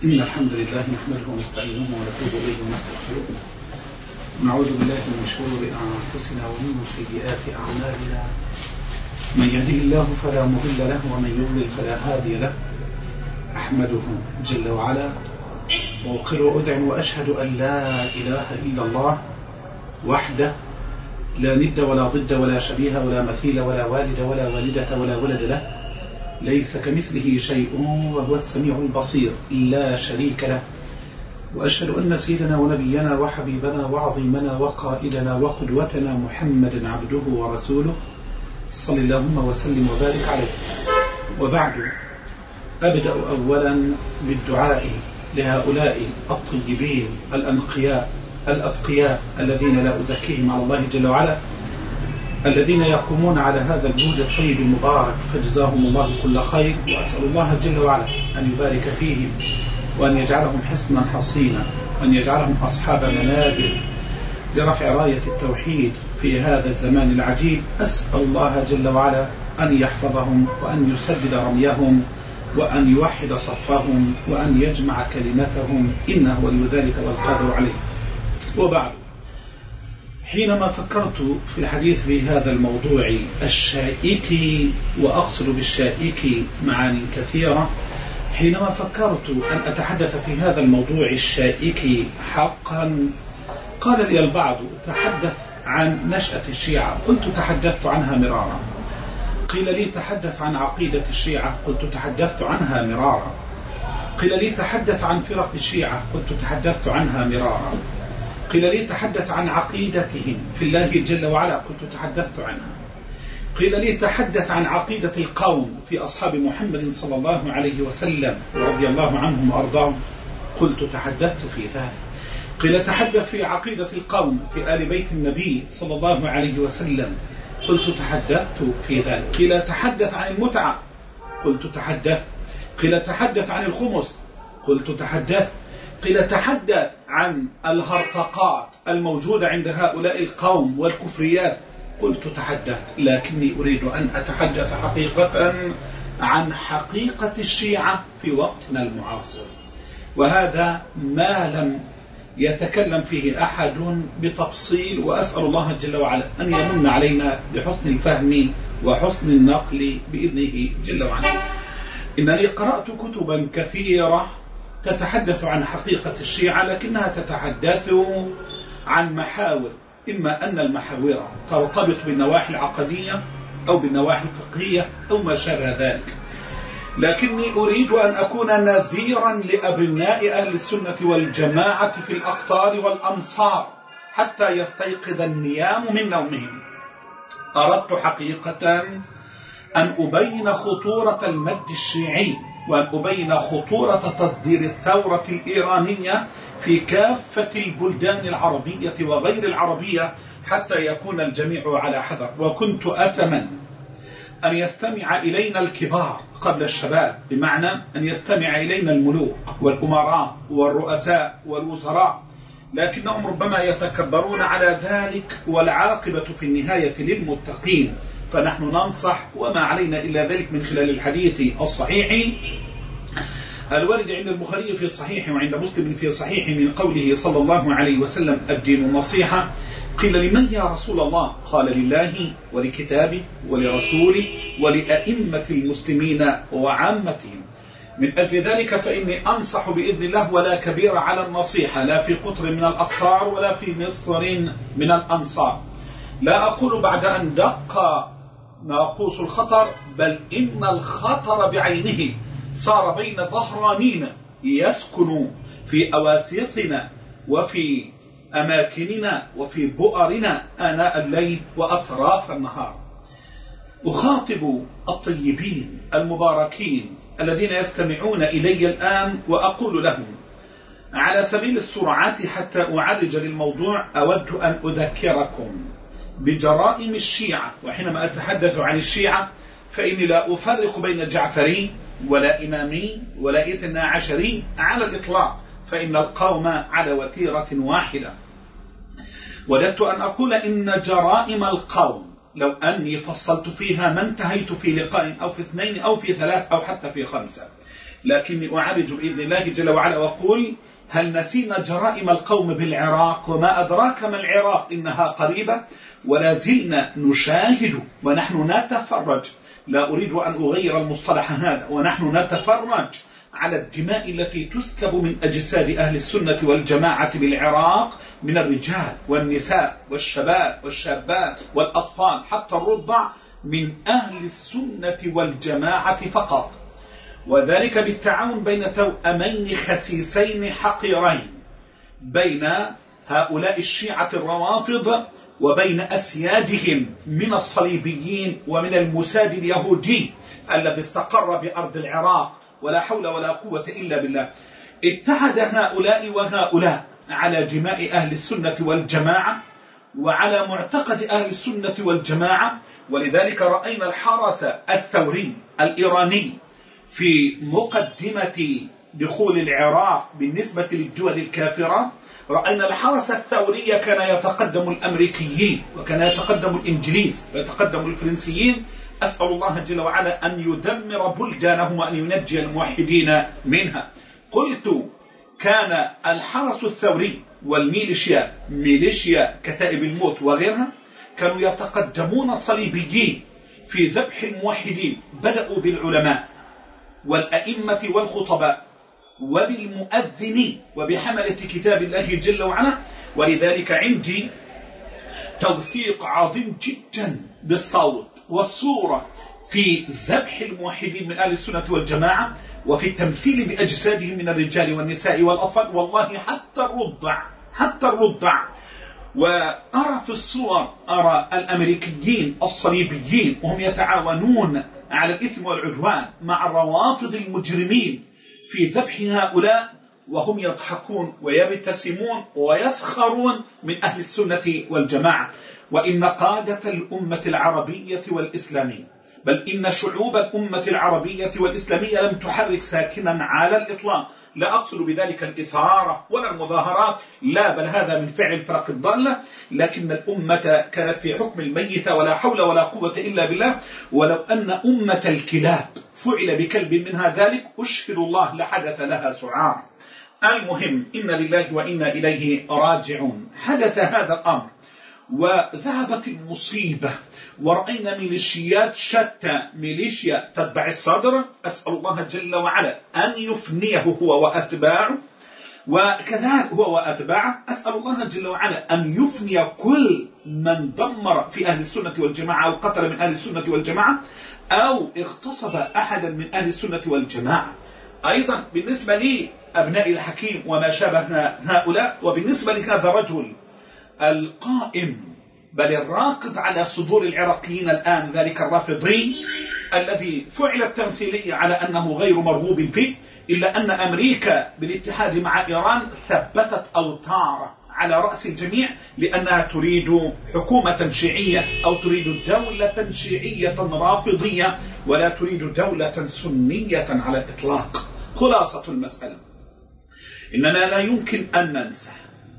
إن الحمد لله نحمده ونستعينه ونتوب إليه ونستغفره ونعوذ بالله من شرور أنفسنا ومن سيئات أعمالنا من يهده الله فلا مضل له ومن يضلل فلا هادي له أحمده جل وعلا وأقر وأذعن وأشهد أن لا إله إلا الله وحده لا ند ولا ضد ولا شبيه ولا مثيل ولا والد ولا والدة ولا ولد له ليس كمثله شيء وهو السميع البصير لا شريك له وأشهد أن سيدنا ونبينا وحبيبنا وعظيمنا وقائدنا وقدوتنا محمدا عبده ورسوله صل اللهم وسلم وبارك عليه وبعد أبدأ أولا بالدعاء لهؤلاء الطيبين الأنقياء الأتقياء الذين لا أزكيهم على الله جل وعلا الذين يقومون على هذا الجهد الطيب المبارك فجزاهم الله كل خير وأسأل الله جل وعلا أن يبارك فيهم وأن يجعلهم حصنا حصينا وأن يجعلهم أصحاب منابر لرفع راية التوحيد في هذا الزمان العجيب أسأل الله جل وعلا أن يحفظهم وأن يسدد رميهم وأن يوحد صفهم وأن يجمع كلمتهم إنه ولي ذلك والقادر عليه وبعد حينما فكرت في الحديث في هذا الموضوع الشائك وأقصد بالشائك معاني كثيرة حينما فكرت أن أتحدث في هذا الموضوع الشائك حقا قال لي البعض تحدث عن نشأة الشيعة قلت تحدثت عنها مرارا قيل لي تحدث عن عقيدة الشيعة قلت تحدثت عنها مرارا قيل لي تحدث عن فرق الشيعة قلت تحدثت عنها مرارا قيل لي تحدث عن عقيدتهم في الله جل وعلا كنت تحدثت عنها قيل لي تحدث عن عقيدة القوم في أصحاب محمد صلى الله عليه وسلم رضي الله عنهم وأرضاهم قلت تحدثت في ذلك قيل تحدث في عقيدة القوم في آل بيت النبي صلى الله عليه وسلم قلت تحدثت في ذلك قيل تحدث عن المتعة قلت تحدثت قيل تحدث عن الخمس قلت تحدثت قيل تحدث عن الهرطقات الموجودة عند هؤلاء القوم والكفريات قلت تحدثت لكني أريد أن أتحدث حقيقة عن حقيقة الشيعة في وقتنا المعاصر وهذا ما لم يتكلم فيه أحد بتفصيل وأسأل الله جل وعلا أن يمن علينا بحسن الفهم وحسن النقل بإذنه جل وعلا إنني قرأت كتبا كثيرة تتحدث عن حقيقة الشيعة لكنها تتحدث عن محاور إما أن المحاور ترتبط بالنواحي العقدية أو بالنواحي الفقهية أو ما شابه ذلك لكني أريد أن أكون نذيرا لأبناء أهل السنة والجماعة في الأقطار والأمصار حتى يستيقظ النيام من نومهم أردت حقيقة أن أبين خطورة المد الشيعي وأن أبين خطورة تصدير الثورة الإيرانية في كافة البلدان العربية وغير العربية حتى يكون الجميع على حذر وكنت أتمنى أن يستمع إلينا الكبار قبل الشباب بمعنى أن يستمع إلينا الملوك والأمراء والرؤساء والوزراء لكنهم ربما يتكبرون على ذلك والعاقبة في النهاية للمتقين فنحن ننصح وما علينا إلا ذلك من خلال الحديث الصحيح الوارد عند البخاري في الصحيح وعند مسلم في صحيح من قوله صلى الله عليه وسلم الدين النصيحة قيل لمن يا رسول الله قال لله ولكتابه ولرسوله ولأئمة المسلمين وعامتهم من أجل ذلك فإني أنصح بإذن الله ولا كبير على النصيحة لا في قطر من الأقطار ولا في مصر من الأمصار لا أقول بعد أن دق ناقوس الخطر بل إن الخطر بعينه صار بين ظهرانينا يسكن في أواسطنا وفي أماكننا وفي بؤرنا آناء الليل وأطراف النهار أخاطب الطيبين المباركين الذين يستمعون إلي الآن وأقول لهم على سبيل السرعات حتى أعرج للموضوع أود أن أذكركم بجرائم الشيعة وحينما أتحدث عن الشيعة فإني لا أفرق بين جعفري ولا إمامي ولا إثنى عشري على الإطلاق فإن القوم على وتيرة واحدة وددت أن أقول إن جرائم القوم لو أني فصلت فيها ما انتهيت في لقاء أو في اثنين أو في ثلاث أو حتى في خمسة لكني أعالج بإذن الله جل وعلا وأقول هل نسينا جرائم القوم بالعراق وما أدراك ما العراق إنها قريبة ولا زلنا نشاهد ونحن نتفرج لا أريد أن أغير المصطلح هذا ونحن نتفرج على الدماء التي تسكب من أجساد أهل السنة والجماعة بالعراق من الرجال والنساء والشباب والشابات والأطفال حتى الرضع من أهل السنة والجماعة فقط وذلك بالتعاون بين توأمين خسيسين حقيرين بين هؤلاء الشيعة الروافض وبين أسيادهم من الصليبيين ومن المساد اليهودي الذي استقر بأرض العراق ولا حول ولا قوة إلا بالله اتحد هؤلاء وهؤلاء على دماء أهل السنة والجماعة وعلى معتقد أهل السنة والجماعة ولذلك رأينا الحرس الثوري الإيراني في مقدمة دخول العراق بالنسبة للدول الكافرة رأينا الحرس الثوري كان يتقدم الأمريكيين وكان يتقدم الإنجليز ويتقدم الفرنسيين أسأل الله جل وعلا أن يدمر بلدانهم وأن ينجي الموحدين منها قلت كان الحرس الثوري والميليشيا ميليشيا كتائب الموت وغيرها كانوا يتقدمون صليبيين في ذبح الموحدين بدأوا بالعلماء والأئمة والخطباء وبالمؤذنين وبحملة كتاب الله جل وعلا ولذلك عندي توثيق عظيم جدا بالصوت والصورة في ذبح الموحدين من أهل السنة والجماعة وفي التمثيل بأجسادهم من الرجال والنساء والأطفال والله حتى الرضع حتى الرضع وأرى في الصور أرى الأمريكيين الصليبيين وهم يتعاونون على الإثم والعدوان مع الروافض المجرمين في ذبح هؤلاء وهم يضحكون ويبتسمون ويسخرون من أهل السنة والجماعة وإن قادة الأمة العربية والإسلامية بل إن شعوب الأمة العربية والإسلامية لم تحرك ساكنا على الإطلاق لا أقصد بذلك الإثارة ولا المظاهرات لا بل هذا من فعل الفرق الضالة لكن الأمة كانت في حكم الميتة ولا حول ولا قوة إلا بالله ولو أن أمة الكلاب فعل بكلب منها ذلك أشهد الله لحدث لها سعار المهم إن لله وإنا إليه راجعون حدث هذا الأمر وذهبت المصيبة ورأينا ميليشيات شتى ميليشيا تتبع الصدر أسأل الله جل وعلا أن يفنيه هو وأتباعه وكذلك هو وأتباعه أسأل الله جل وعلا أن يفني كل من دمر في أهل السنة والجماعة أو قتل من أهل السنة والجماعة أو اغتصب أحدا من أهل السنة والجماعة أيضا بالنسبة لي أبناء الحكيم وما شابه هؤلاء وبالنسبة لهذا الرجل القائم بل الراقد على صدور العراقيين الآن ذلك الرافضي الذي فعل التمثيلية على أنه غير مرغوب فيه إلا أن أمريكا بالاتحاد مع إيران ثبتت أوتار على رأس الجميع لأنها تريد حكومة شيعية أو تريد دولة شيعية رافضية ولا تريد دولة سنية على الإطلاق خلاصة المسألة إننا لا يمكن أن ننسى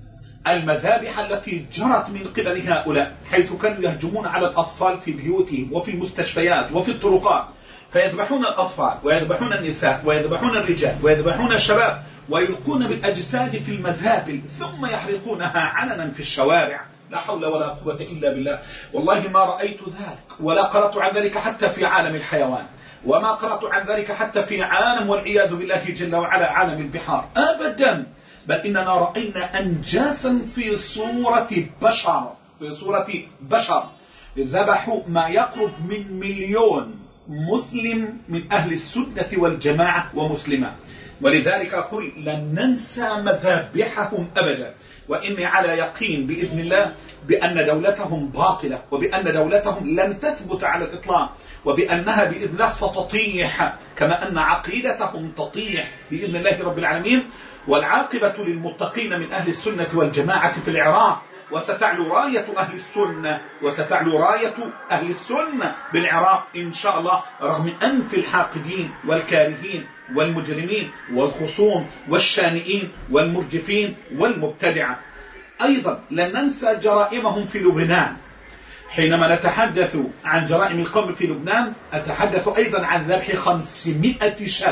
المذابح التي جرت من قبل هؤلاء حيث كانوا يهجمون على الأطفال في بيوتهم وفي المستشفيات وفي الطرقات فيذبحون الأطفال ويذبحون النساء ويذبحون الرجال ويذبحون الشباب ويلقون بالأجساد في المزابل ثم يحرقونها علنا في الشوارع لا حول ولا قوة إلا بالله والله ما رأيت ذلك ولا قرأت عن ذلك حتى في عالم الحيوان وما قرأت عن ذلك حتى في عالم والعياذ بالله جل وعلا عالم البحار أبدا بل إننا رأينا أنجاسا في صورة بشر في صورة بشر ذبحوا ما يقرب من مليون مسلم من أهل السنة والجماعة ومسلمة ولذلك أقول لن ننسى مذابحهم أبدا وإني على يقين بإذن الله بأن دولتهم باطلة وبأن دولتهم لن تثبت على الإطلاق وبأنها بإذن الله ستطيح كما أن عقيدتهم تطيح بإذن الله رب العالمين والعاقبة للمتقين من أهل السنة والجماعة في العراق وستعلو راية أهل السنة وستعلو راية أهل السنة بالعراق إن شاء الله رغم أنف الحاقدين والكارهين والمجرمين والخصوم والشانئين والمرجفين والمبتدعة أيضا لن ننسى جرائمهم في لبنان حينما نتحدث عن جرائم القوم في لبنان أتحدث أيضا عن ذبح خمسمائة شاب في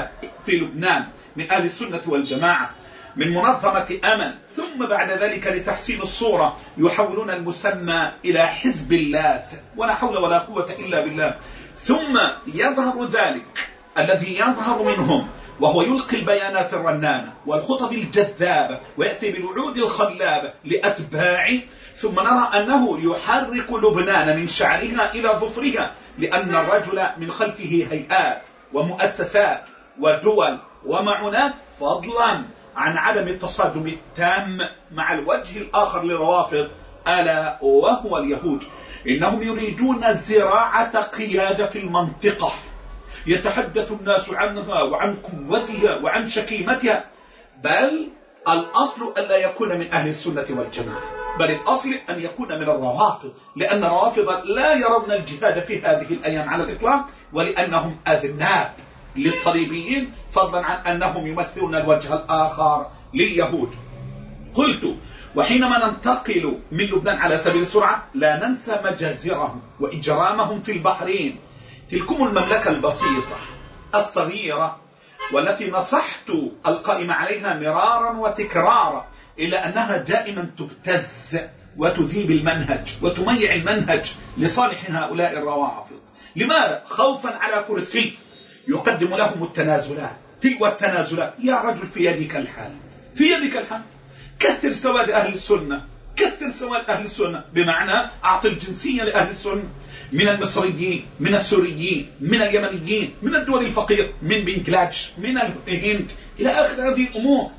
في لبنان من أهل السنة والجماعة من منظمة أمل ثم بعد ذلك لتحسين الصورة يحولون المسمى إلى حزب اللات ولا حول ولا قوة إلا بالله ثم يظهر ذلك الذي يظهر منهم وهو يلقي البيانات الرنانة والخطب الجذابة ويأتي بالوعود الخلابة لأتباعه ثم نرى أنه يحرك لبنان من شعرها إلى ظفرها لأن الرجل من خلفه هيئات ومؤسسات ودول ومعونات فضلا عن عدم التصادم التام مع الوجه الآخر للروافض ألا وهو اليهود إنهم يريدون زراعة قيادة في المنطقة يتحدث الناس عنها وعن قوتها وعن شكيمتها بل الأصل ألا يكون من أهل السنة والجماعة بل الأصل أن يكون من الروافض لأن الروافض لا يرون الجهاد في هذه الأيام على الإطلاق ولأنهم أذناب للصليبيين فضلا عن أنهم يمثلون الوجه الآخر لليهود قلت وحينما ننتقل من لبنان على سبيل السرعة لا ننسى مجازرهم وإجرامهم في البحرين تلكم المملكة البسيطة الصغيرة والتي نصحت القائم عليها مرارا وتكرارا إلا أنها دائما تبتز وتذيب المنهج وتميع المنهج لصالح هؤلاء الروافض لماذا؟ خوفا على كرسي يقدم لهم التنازلات تلو التنازلات يا رجل في يدك الحال في يدك الحال كثر سواد أهل السنة كثر سواد أهل السنة بمعنى أعطي الجنسية لأهل السنة من المصريين من السوريين من اليمنيين من الدول الفقيرة من بنجلاديش من الهند إلى آخر هذه الأمور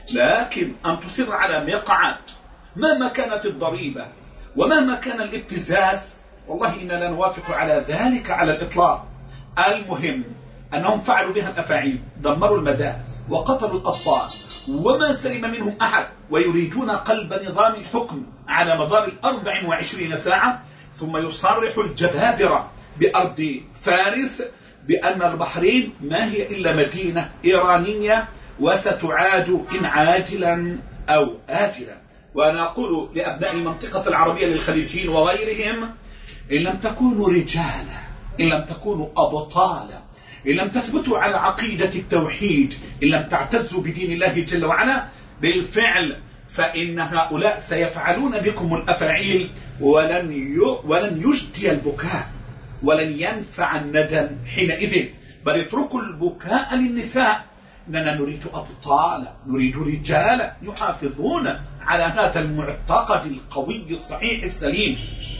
لكن أن تصر على مقعد مهما كانت الضريبة ومهما كان الابتزاز والله إننا لا نوافق على ذلك على الإطلاق المهم أنهم فعلوا بها الأفاعيل دمروا المدارس وقتلوا الأطفال وما سلم منهم أحد ويريدون قلب نظام الحكم على مدار الأربع وعشرين ساعة ثم يصرح الجبابرة بأرض فارس بأن البحرين ما هي إلا مدينة إيرانية وستعاد إن عاجلا أو آجلا وأنا أقول لأبناء المنطقة العربية للخليجيين وغيرهم إن لم تكونوا رجالا إن لم تكونوا أبطالا إن لم تثبتوا على عقيدة التوحيد إن لم تعتزوا بدين الله جل وعلا بالفعل فإن هؤلاء سيفعلون بكم الأفاعيل ولن ولن يجدي البكاء ولن ينفع الندم حينئذ بل اتركوا البكاء للنساء إننا نريد أبطالا نريد رجالا يحافظون على هذا المعتقد القوي الصحيح السليم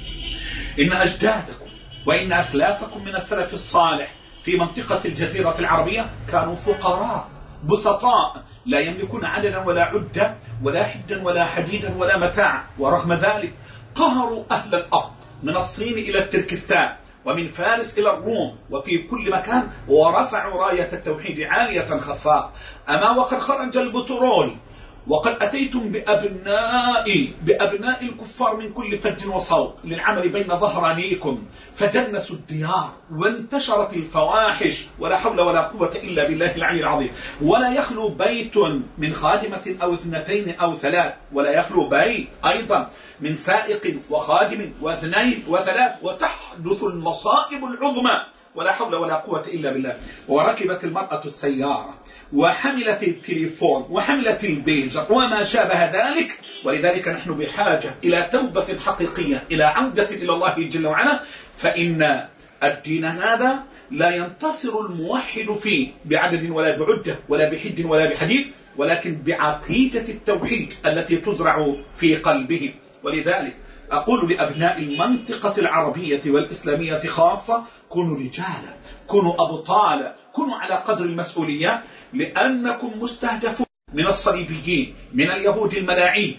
إن أجدادكم وإن أسلافكم من السلف الصالح في منطقة الجزيرة العربية كانوا فقراء بسطاء لا يملكون عددا ولا عدة ولا حدا ولا حديدا ولا متاع ورغم ذلك قهروا أهل الأرض من الصين إلى التركستان ومن فارس إلى الروم وفي كل مكان ورفعوا راية التوحيد عالية خفاء أما وقد خرج البترول وقد أتيتم بأبناء بأبناء الكفار من كل فج وصوت للعمل بين ظهرانيكم فجنسوا الديار وانتشرت الفواحش ولا حول ولا قوة إلا بالله العلي العظيم ولا يخلو بيت من خادمة أو اثنتين أو ثلاث ولا يخلو بيت أيضا من سائق وخادم واثنين وثلاث وتحدث المصائب العظمى ولا حول ولا قوة إلا بالله وركبت المرأة السيارة وحملت التليفون وحملت البيجر وما شابه ذلك ولذلك نحن بحاجة إلى توبة حقيقية إلى عودة إلى الله جل وعلا فإن الدين هذا لا ينتصر الموحد فيه بعدد ولا بعدة ولا بحد ولا بحديد ولكن بعقيدة التوحيد التي تزرع في قلبه ولذلك أقول لأبناء المنطقة العربية والإسلامية خاصة كونوا رجالا كونوا أبطالا كونوا على قدر المسؤولية لأنكم مستهدفون من الصليبيين من اليهود الملاعين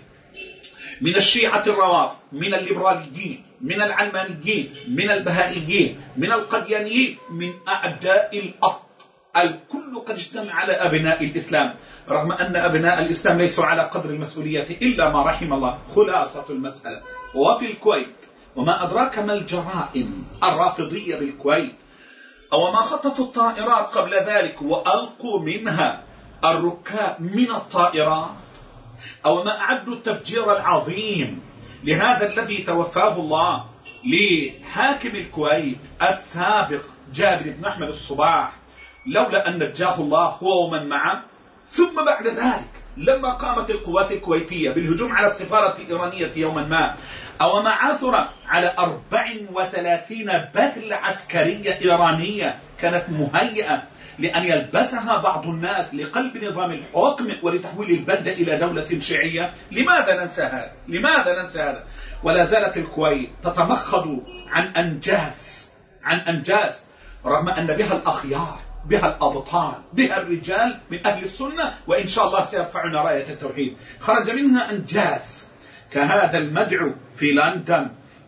من الشيعة الروافض من الليبراليين من العلمانيين من البهائيين من القديانيين من أعداء الأرض الكل قد اجتمع على أبناء الإسلام رغم أن أبناء الإسلام ليسوا على قدر المسؤولية إلا ما رحم الله خلاصة المسألة وفي الكويت وما أدراك ما الجرائم الرافضية بالكويت أو ما خطفوا الطائرات قبل ذلك وألقوا منها الركاب من الطائرات أو ما أعدوا التفجير العظيم لهذا الذي توفاه الله لحاكم الكويت السابق جابر بن أحمد الصباح لولا أن نجاه الله هو ومن معه ثم بعد ذلك لما قامت القوات الكويتية بالهجوم على السفارة الإيرانية يوما ما أو ما عثر على 34 بتل عسكرية إيرانية كانت مهيئة لأن يلبسها بعض الناس لقلب نظام الحكم ولتحويل البلدة إلى دولة شيعية لماذا ننسى هذا لماذا ننسى هذا ولا زالت الكويت تتمخض عن أنجاز عن أنجاز رغم أن بها الأخيار بها الأبطال بها الرجال من أهل السنة وإن شاء الله سيرفعنا راية التوحيد خرج منها أنجاز كهذا المدعو في لندن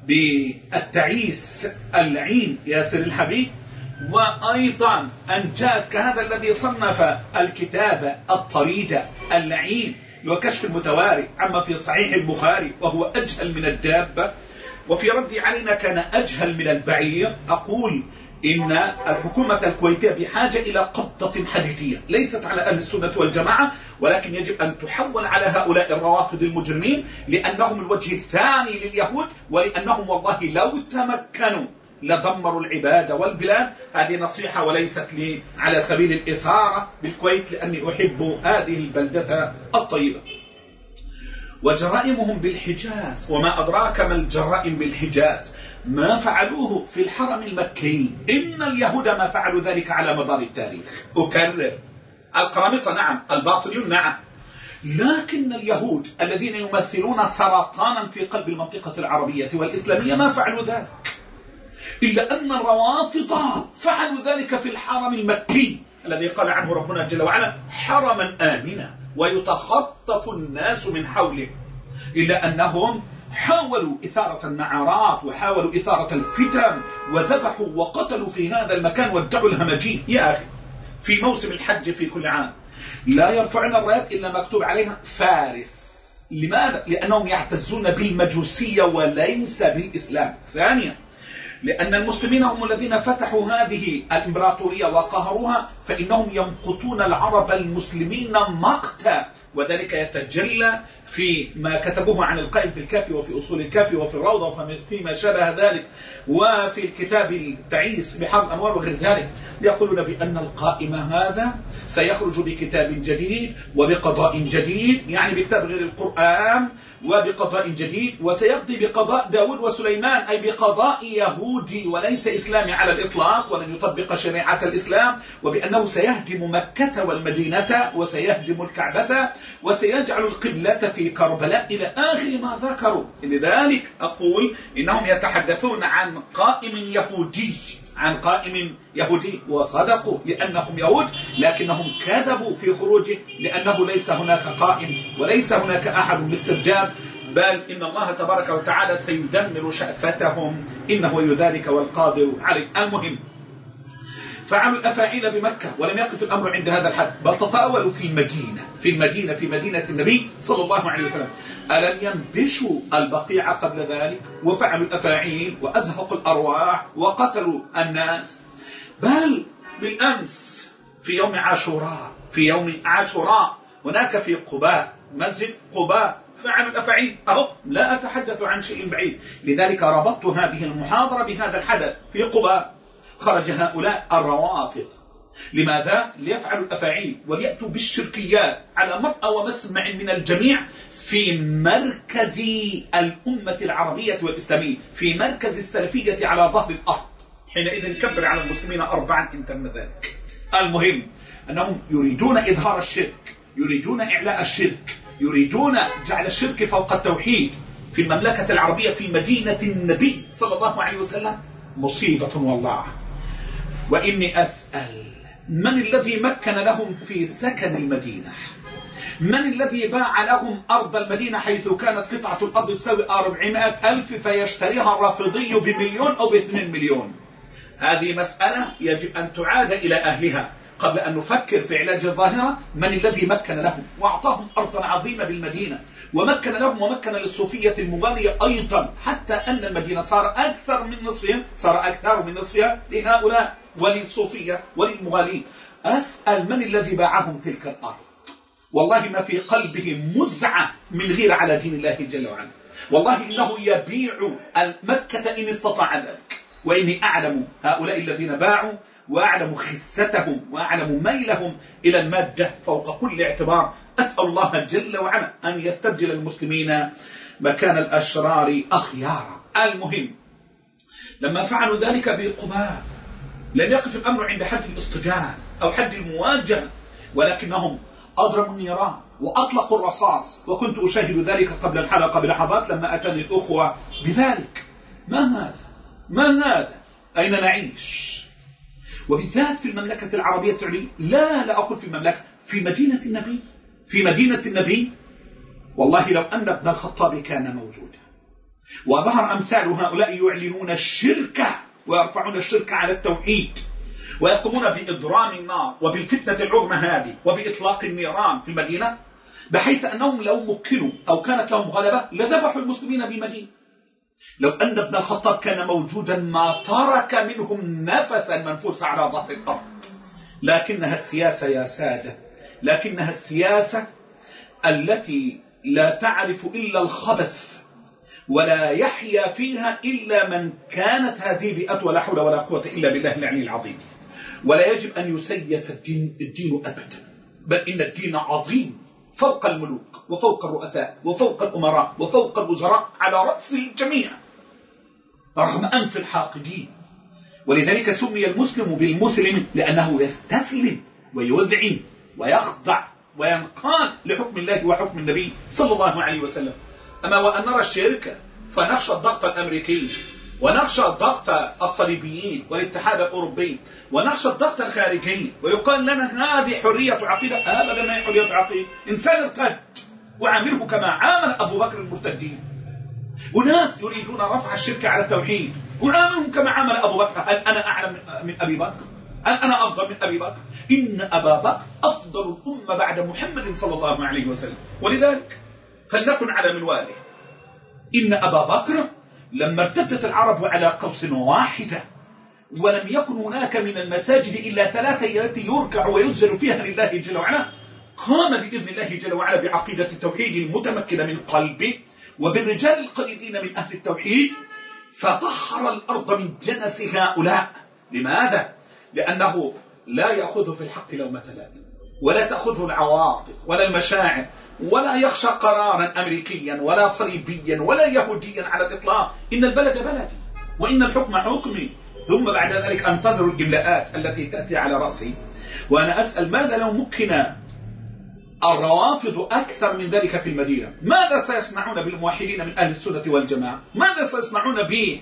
بالتعيس اللعين ياسر الحبيب وأيضا أنجاز كهذا الذي صنف الكتاب الطريدة اللعين وكشف المتواري عما في صحيح البخاري وهو أجهل من الدابة وفي ردي علينا كان أجهل من البعير أقول إن الحكومة الكويتية بحاجة إلى قبضة حديدية ليست على أهل السنة والجماعة ولكن يجب أن تحول على هؤلاء الروافض المجرمين لأنهم الوجه الثاني لليهود ولأنهم والله لو تمكنوا لدمروا العباد والبلاد هذه نصيحة وليست لي على سبيل الإثارة بالكويت لأني أحب هذه البلدة الطيبة وجرائمهم بالحجاز وما أدراك ما الجرائم بالحجاز ما فعلوه في الحرم المكي إن اليهود ما فعلوا ذلك على مدار التاريخ أكرر القرامطة نعم الباطليون نعم لكن اليهود الذين يمثلون سرطانا في قلب المنطقة العربية والإسلامية ما فعلوا ذلك إلا أن الروافض فعلوا ذلك في الحرم المكي الذي قال عنه ربنا جل وعلا حرما آمنا ويتخطف الناس من حوله إلا أنهم حاولوا إثارة النعرات وحاولوا إثارة الفتن وذبحوا وقتلوا في هذا المكان وادعوا الهمجين يا أخي في موسم الحج في كل عام لا يرفعون الرايات إلا مكتوب عليها فارس لماذا؟ لأنهم يعتزون بالمجوسية وليس بالإسلام ثانيا لأن المسلمين هم الذين فتحوا هذه الإمبراطورية وقهروها فإنهم يمقتون العرب المسلمين مقتا وذلك يتجلى في ما كتبوه عن القائم في الكافي وفي أصول الكافي وفي الروضة وفيما شابه ذلك وفي الكتاب التعيس بحر الأنوار وغير ذلك يقولون بأن القائم هذا سيخرج بكتاب جديد وبقضاء جديد يعني بكتاب غير القرآن وبقضاء جديد وسيقضي بقضاء داود وسليمان أي بقضاء يهودي وليس إسلامي على الإطلاق ولن يطبق شريعة الإسلام وبأنه سيهدم مكة والمدينة وسيهدم الكعبة وسيجعل القبلة في كربلاء إلى آخر ما ذكروا لذلك أقول إنهم يتحدثون عن قائم يهودي عن قائم يهودي وصدقوا لأنهم يهود لكنهم كذبوا في خروجه لأنه ليس هناك قائم وليس هناك أحد بالسرداب بل إن الله تبارك وتعالى سيدمر شأفتهم إنه ذلك والقادر عليه المهم فعلوا الأفاعيل بمكة ولم يقف الأمر عند هذا الحد بل تطاولوا في المدينة في المدينة في مدينة النبي صلى الله عليه وسلم ألم ينبشوا البقيع قبل ذلك وفعلوا الأفاعيل وأزهقوا الأرواح وقتلوا الناس بل بالأمس في يوم عاشوراء في يوم عاشوراء هناك في قباء مسجد قباء فعلوا الأفاعيل أهو لا أتحدث عن شيء بعيد لذلك ربطت هذه المحاضرة بهذا الحدث في قباء خرج هؤلاء الروافض لماذا؟ ليفعلوا الأفاعيل وليأتوا بالشركيات على مرأى ومسمع من الجميع في مركز الأمة العربية والإسلامية في مركز السلفية على ظهر الأرض حينئذ كبر على المسلمين أربعا إن تم ذلك المهم أنهم يريدون إظهار الشرك يريدون إعلاء الشرك يريدون جعل الشرك فوق التوحيد في المملكة العربية في مدينة النبي صلى الله عليه وسلم مصيبة والله وإني أسأل من الذي مكن لهم في سكن المدينة من الذي باع لهم أرض المدينة حيث كانت قطعة الأرض تساوي 400 ألف فيشتريها الرافضي بمليون أو باثنين مليون هذه مسألة يجب أن تعاد إلى أهلها قبل أن نفكر في علاج الظاهرة من الذي مكن لهم وأعطاهم أرضا عظيمة بالمدينة ومكن لهم ومكن للصوفية المغالية أيضا حتى أن المدينة صار أكثر من نصفها صار أكثر من نصفها لهؤلاء وللصوفية وللمغالين أسأل من الذي باعهم تلك الأرض والله ما في قلبه مزعة من غير على دين الله جل وعلا والله إنه يبيع مكة إن استطاع ذلك وإني أعلم هؤلاء الذين باعوا وأعلم خستهم وأعلم ميلهم إلى المادة فوق كل اعتبار أسأل الله جل وعلا أن يستبدل المسلمين مكان الأشرار أخيارا المهم لما فعلوا ذلك بقباء لم يقف الأمر عند حد الاصطجال أو حد المواجهة ولكنهم أضربوا النيران وأطلقوا الرصاص وكنت أشاهد ذلك قبل الحلقة بلحظات لما أتاني الأخوة بذلك ما هذا ما هذا أين نعيش وبالذات في المملكة العربية السعودية لا لا أقول في المملكة في مدينة النبي في مدينة النبي والله لو أن ابن الخطاب كان موجودا وظهر أمثال هؤلاء يعلنون الشرك ويرفعون الشرك على التوحيد ويقومون بإضرام النار وبالفتنة العظمى هذه وبإطلاق النيران في المدينة بحيث أنهم لو مكنوا أو كانت لهم غلبة لذبحوا المسلمين بالمدينة لو أن ابن الخطاب كان موجودا ما ترك منهم نفسا منفوسا على ظهر الأرض لكنها السياسة يا سادة لكنها السياسة التي لا تعرف إلا الخبث ولا يحيا فيها إلا من كانت هذه بيئة ولا حول ولا قوة إلا بالله العلي العظيم ولا يجب أن يسيس الدين, الدين أبدا بل إن الدين عظيم فوق الملوك وفوق الرؤساء وفوق الأمراء وفوق الوزراء على رأس الجميع رغم أنف الحاقدين ولذلك سمي المسلم بالمسلم لأنه يستسلم ويذعن ويخضع وينقاد لحكم الله وحكم النبي صلى الله عليه وسلم أما وأن نرى الشركة فنخشى الضغط الأمريكي ونخشى ضغط الصليبيين والاتحاد الأوروبي ونخشى الضغط الخارجي ويقال لنا هذه حرية عقيدة أبدا ما هي حرية عقيدة إنسان ارتد وعامله كما عامل أبو بكر المرتدين وناس يريدون رفع الشرك على التوحيد وعاملهم كما عامل أبو بكر هل أنا أعلم من أبي بكر هل أنا أفضل من أبي بكر إن أبا بكر أفضل الأمة بعد محمد صلى الله عليه وسلم ولذلك فلنكن على منواله إن أبا بكر لما ارتدت العرب على قوس واحدة ولم يكن هناك من المساجد إلا ثلاثة التي يركع وينزل فيها لله جل وعلا قام بإذن الله جل وعلا بعقيدة التوحيد المتمكنة من قلبه وبالرجال القليلين من أهل التوحيد فطهر الأرض من جنس هؤلاء لماذا؟ لأنه لا يأخذ في الحق لومة لائم ولا تأخذه العواطف ولا المشاعر ولا يخشى قرارا أمريكيا ولا صليبيا ولا يهوديا على الإطلاق إن البلد بلدي وإن الحكم حكمي ثم بعد ذلك أنتظر الإملاءات التي تأتي على رأسي وأنا أسأل ماذا لو مكن الروافض أكثر من ذلك في المدينة ماذا سيصنعون بالموحدين من أهل السنة والجماعة ماذا سيصنعون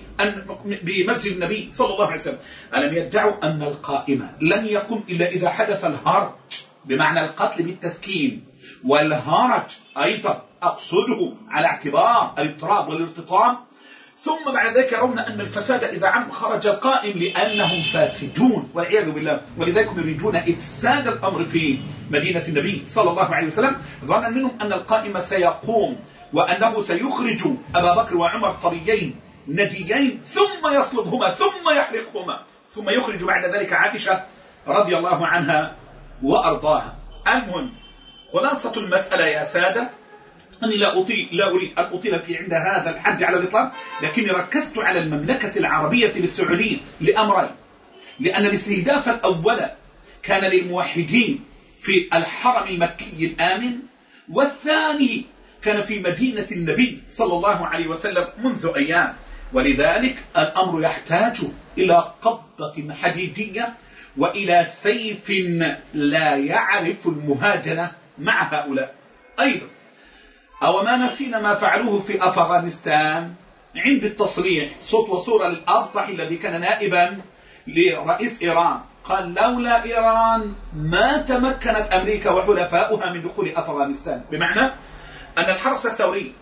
بمسجد النبي صلى الله عليه وسلم ألم يدعوا أن القائمة لن يقوم إلا إذا حدث الهرج بمعنى القتل بالتسكين والهرج أيضا أقصده على اعتبار الاضطراب والارتطام ثم بعد ذلك يرون أن الفساد إذا عم خرج القائم لأنهم فاسدون والعياذ بالله ولذلك يريدون إفساد الأمر في مدينة النبي صلى الله عليه وسلم ظنا منهم أن القائم سيقوم وأنه سيخرج أبا بكر وعمر طريين نديين ثم يصلبهما ثم يحرقهما ثم يخرج بعد ذلك عائشة رضي الله عنها وأرضاها المهم خلاصة المسألة يا سادة أني لا أطيل لا أريد أن أطيل في عند هذا الحد على الإطلاق لكني ركزت على المملكة العربية بالسعودية لأمرين لأن الاستهداف الأول كان للموحدين في الحرم المكي الآمن والثاني كان في مدينة النبي صلى الله عليه وسلم منذ أيام ولذلك الأمر يحتاج إلى قبضة حديدية وإلى سيف لا يعرف المهاجنة مع هؤلاء أيضا أو ما نسينا ما فعلوه في أفغانستان عند التصريح صوت وصورة للأبطح الذي كان نائبا لرئيس إيران قال لولا إيران ما تمكنت أمريكا وحلفاؤها من دخول أفغانستان بمعنى أن الحرس الثوري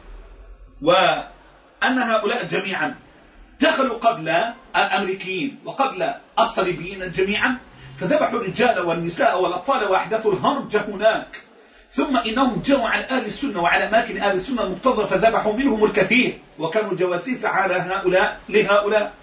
وأن هؤلاء جميعا دخلوا قبل الأمريكيين وقبل الصليبيين جميعا فذبحوا الرجال والنساء والأطفال وأحدثوا الهرج هناك ثم إنهم جاءوا على أهل السنة وعلى أماكن أهل السنة المقتضى فذبحوا منهم الكثير وكانوا جواسيس على هؤلاء لهؤلاء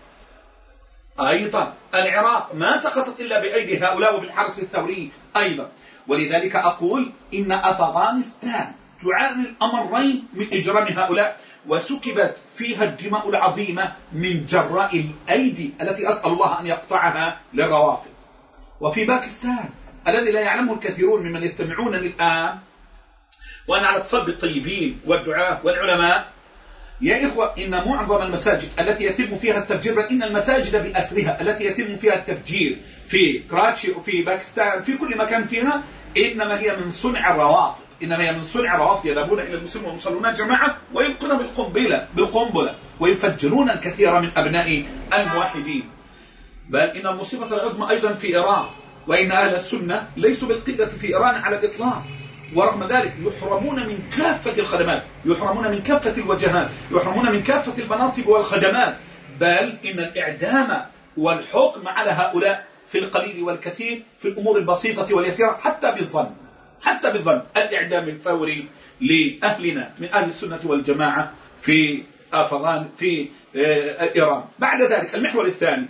أيضا العراق ما سقطت إلا بأيدي هؤلاء وبالحرس الثوري أيضا ولذلك أقول إن أفغانستان تعاني الأمرين من إجرام هؤلاء وسكبت فيها الدماء العظيمة من جراء الأيدي التي أسأل الله أن يقطعها للروافض وفي باكستان الذي لا يعلمه الكثيرون ممن يستمعون الآن وأنا على اتصال بالطيبين والدعاة والعلماء يا إخوة إن معظم المساجد التي يتم فيها التفجير بل إن المساجد بأسرها التي يتم فيها التفجير في كراتشي وفي باكستان في كل مكان فيها إنما هي من صنع الروافض إنما هي من صنع الروافض يذهبون إلى المسلمين والمصلون جماعة ويلقون بالقنبلة بالقنبلة ويفجرون الكثير من أبناء الموحدين بل إن المصيبة العظمى أيضا في إيران وإن أهل السنة ليسوا بالقلة في إيران على الإطلاق ورغم ذلك يحرمون من كافة الخدمات يحرمون من كافة الوجهات يحرمون من كافة المناصب والخدمات بل إن الإعدام والحكم على هؤلاء في القليل والكثير في الأمور البسيطة واليسيرة حتى بالظن حتى بالظن الإعدام الفوري لأهلنا من أهل السنة والجماعة في أفغان في آه، إيران بعد ذلك المحور الثاني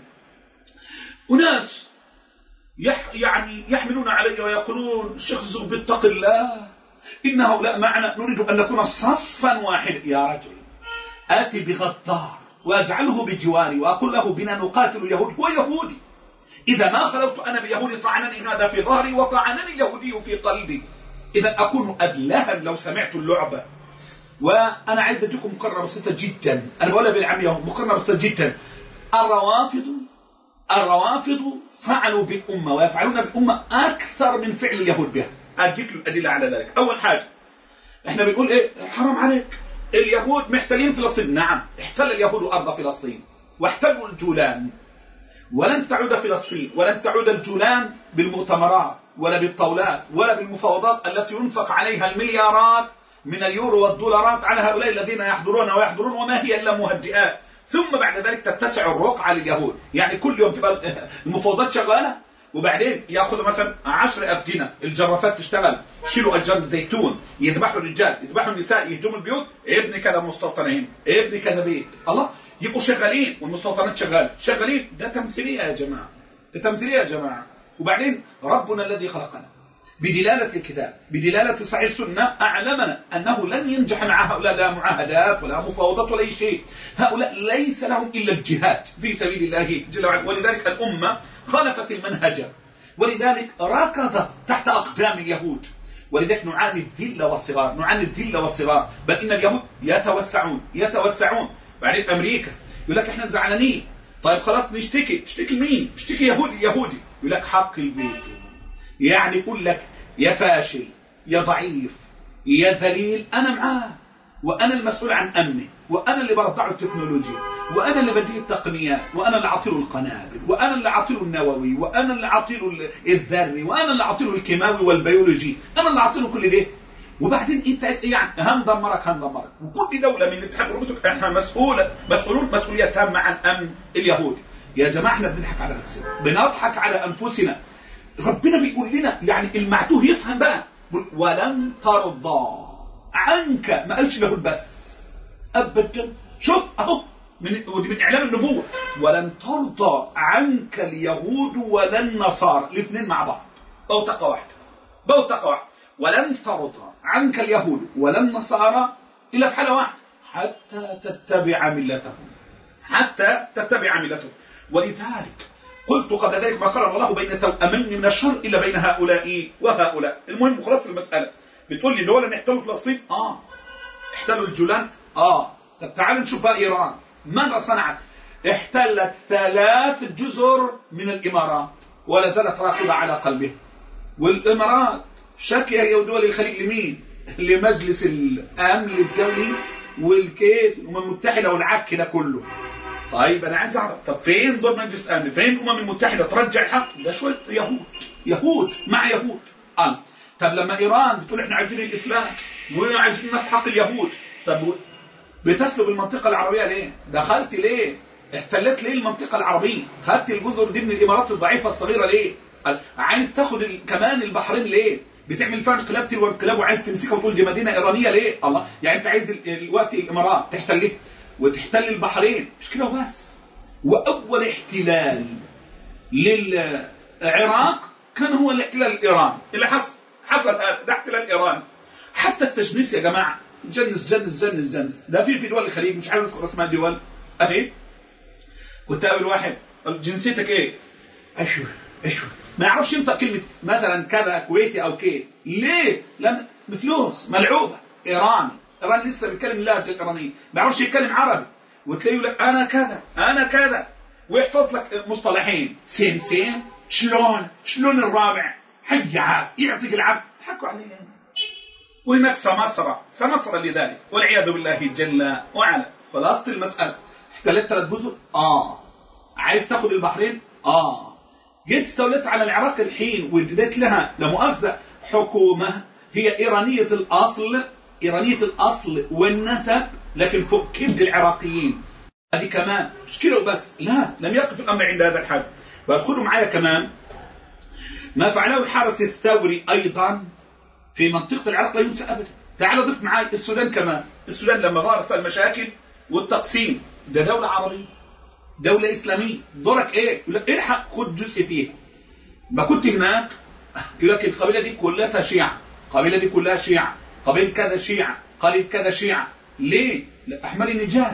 أناس يح يعني يحملون علي ويقولون الشيخ الزغبي اتق الله إن هؤلاء معنا نريد أن نكون صفا واحدا يا رجل آتي بغدار وأجعله بجواري وأقول له بنا نقاتل اليهود هو يهودي إذا ما خلوت أنا بيهودي طعنني هذا في ظهري وطعنني اليهودي في قلبي إذا أكون أدلها لو سمعت اللعبة وأنا عايز أديكم مقررة بسيطة جدا أنا بقولها بالعامية مقررة بسيطة جدا الروافض الروافض فعلوا بالأمة ويفعلون بالأمة أكثر من فعل اليهود بها أديك الأدلة على ذلك أول حاجة احنا بنقول ايه حرام عليك اليهود محتلين فلسطين نعم احتل اليهود أرض فلسطين واحتلوا الجولان ولن تعود فلسطين ولن تعود الجولان بالمؤتمرات ولا بالطاولات ولا بالمفاوضات التي ينفق عليها المليارات من اليورو والدولارات على هؤلاء الذين يحضرون ويحضرون وما هي إلا مهدئات ثم بعد ذلك تتسع الرقعة لليهود يعني كل يوم تبقى المفاوضات شغالة وبعدين ياخذ مثلا 10 افدنه الجرافات تشتغل شيلوا اشجار الزيتون يذبحوا الرجال يذبحوا النساء يهدموا البيوت ابني كذا مستوطنين ابني كذا بيت الله يبقوا شغالين والمستوطنات شغاله شغالين ده تمثيليه يا جماعه ده تمثيليه يا جماعه وبعدين ربنا الذي خلقنا بدلالة الكتاب بدلالة صحيح السنة أعلمنا أنه لن ينجح مع هؤلاء لا معاهدات ولا مفاوضات ولا أي شيء هؤلاء ليس لهم إلا الجهاد في سبيل الله جل وعلا ولذلك الأمة خالفت المنهج ولذلك ركضت تحت أقدام اليهود ولذلك نعاني الذل والصغار نعاني الذل والصغار بل إن اليهود يتوسعون يتوسعون بعدين أمريكا يقول لك إحنا زعلانين طيب خلاص نشتكي تشتكي مين اشتكي يهودي يهودي يقول لك حق الفيتو يعني يقول لك يا فاشل يا ضعيف يا ذليل أنا معاه وأنا المسؤول عن أمنه وأنا اللي برضعه التكنولوجيا وأنا اللي بديه التقنيات وأنا اللي أعطيله القنابل وأنا اللي أعطيله النووي وأنا اللي أعطيله الذري وأنا اللي أعطيله الكيماوي والبيولوجي أنا اللي أعطيله كل ده وبعدين انت عايز ايه يعني هندمرك هندمرك وكل دوله من الاتحاد الاوروبي احنا مسؤوله مسؤولون مسؤوليه تامه عن امن اليهود يا جماعه احنا بنضحك على نفسنا بنضحك على انفسنا ربنا بيقول لنا يعني المعتوه يفهم بقى ولن ترضى عنك ما قالش اليهود بس ابدا شوف اهو من ودي من اعلام النبوه ولن ترضى عنك اليهود ولا النصارى الاثنين مع بعض بوتقه واحده بوتقه واحده ولن ترضى عنك اليهود ولا النصارى الا في حاله واحده حتى تتبع ملتهم حتى تتبع ملتهم ولذلك قلت قبل ذلك ما خلق الله بين توأمين من الشر إلا بين هؤلاء وهؤلاء المهم خلاص المسألة بتقول لي دول احتلوا فلسطين آه احتلوا الجولان آه طب تعال نشوف بقى إيران ماذا صنعت احتلت ثلاث جزر من الإمارات ولا زالت راقبة على قلبه والإمارات شكية دول الخليج لمين لمجلس الأمن الدولي والكيت والأمم المتحدة والعك ده كله طيب انا عايز اعرف طب فين دور مجلس امن فين الامم المتحده ترجع الحق ده شويه يهود يهود مع يهود آه. طب لما ايران بتقول احنا عايزين الاسلام وعايزين نسحق اليهود طب بتسلب المنطقه العربيه ليه دخلت ليه احتلت ليه المنطقه العربيه خدت الجزر دي من الامارات الضعيفه الصغيره ليه عايز تاخد كمان البحرين ليه بتعمل فيها انقلاب تلو انقلاب وعايز تمسكها وتقول دي مدينه ايرانيه ليه الله يعني انت عايز الوقت الامارات تحتل وتحتل البحرين مش كده وبس وأول احتلال للعراق كان هو الاحتلال الإيراني اللي حصل حصل هذا ده احتلال إيراني حتى التجنيس يا جماعة جنس جنس جنس جنس ده في في دول الخليج مش عارف اذكر اسمها دول اهي كنت قابل واحد جنسيتك ايه؟ اشوف ايش ما يعرفش ينطق كلمه مثلا كذا كويتي او كيت ليه؟ لان بفلوس ملعوبه ايراني ايراني لسه بيتكلم اللهجه الايرانيه ما يعرفش يتكلم عربي وتلاقيه لك انا كذا انا كذا ويحفظ لك مصطلحين سين سين شلون شلون الرابع حيا يعطيك العبد تحكوا عليه وهناك سمسرة سمسرة لذلك والعياذ بالله جل وعلا خلاصة المسألة احتلت ثلاث جزر اه عايز تاخد البحرين اه جيت استوليت على العراق الحين واديت لها لمؤاخذة حكومة هي إيرانية الأصل إيرانية الأصل والنسب لكن فوق كبد العراقيين هذه كمان مشكلة وبس لا لم يقف الأمر عند هذا الحد فادخلوا معايا كمان ما فعله الحرس الثوري أيضا في منطقة العراق لا ينسى أبدا تعال ضف معاي السودان كمان السودان لما ظهرت فيها المشاكل والتقسيم ده دولة عربية دولة إسلامية دورك إيه؟ يقول لك الحق خد جزء فيها ما كنت هناك يقول لك القبيلة دي كلها شيعة القبيلة دي كلها شيعة قبيلة كذا شيعة قبيلة كذا شيعة ليه؟ لا أحمد نجاد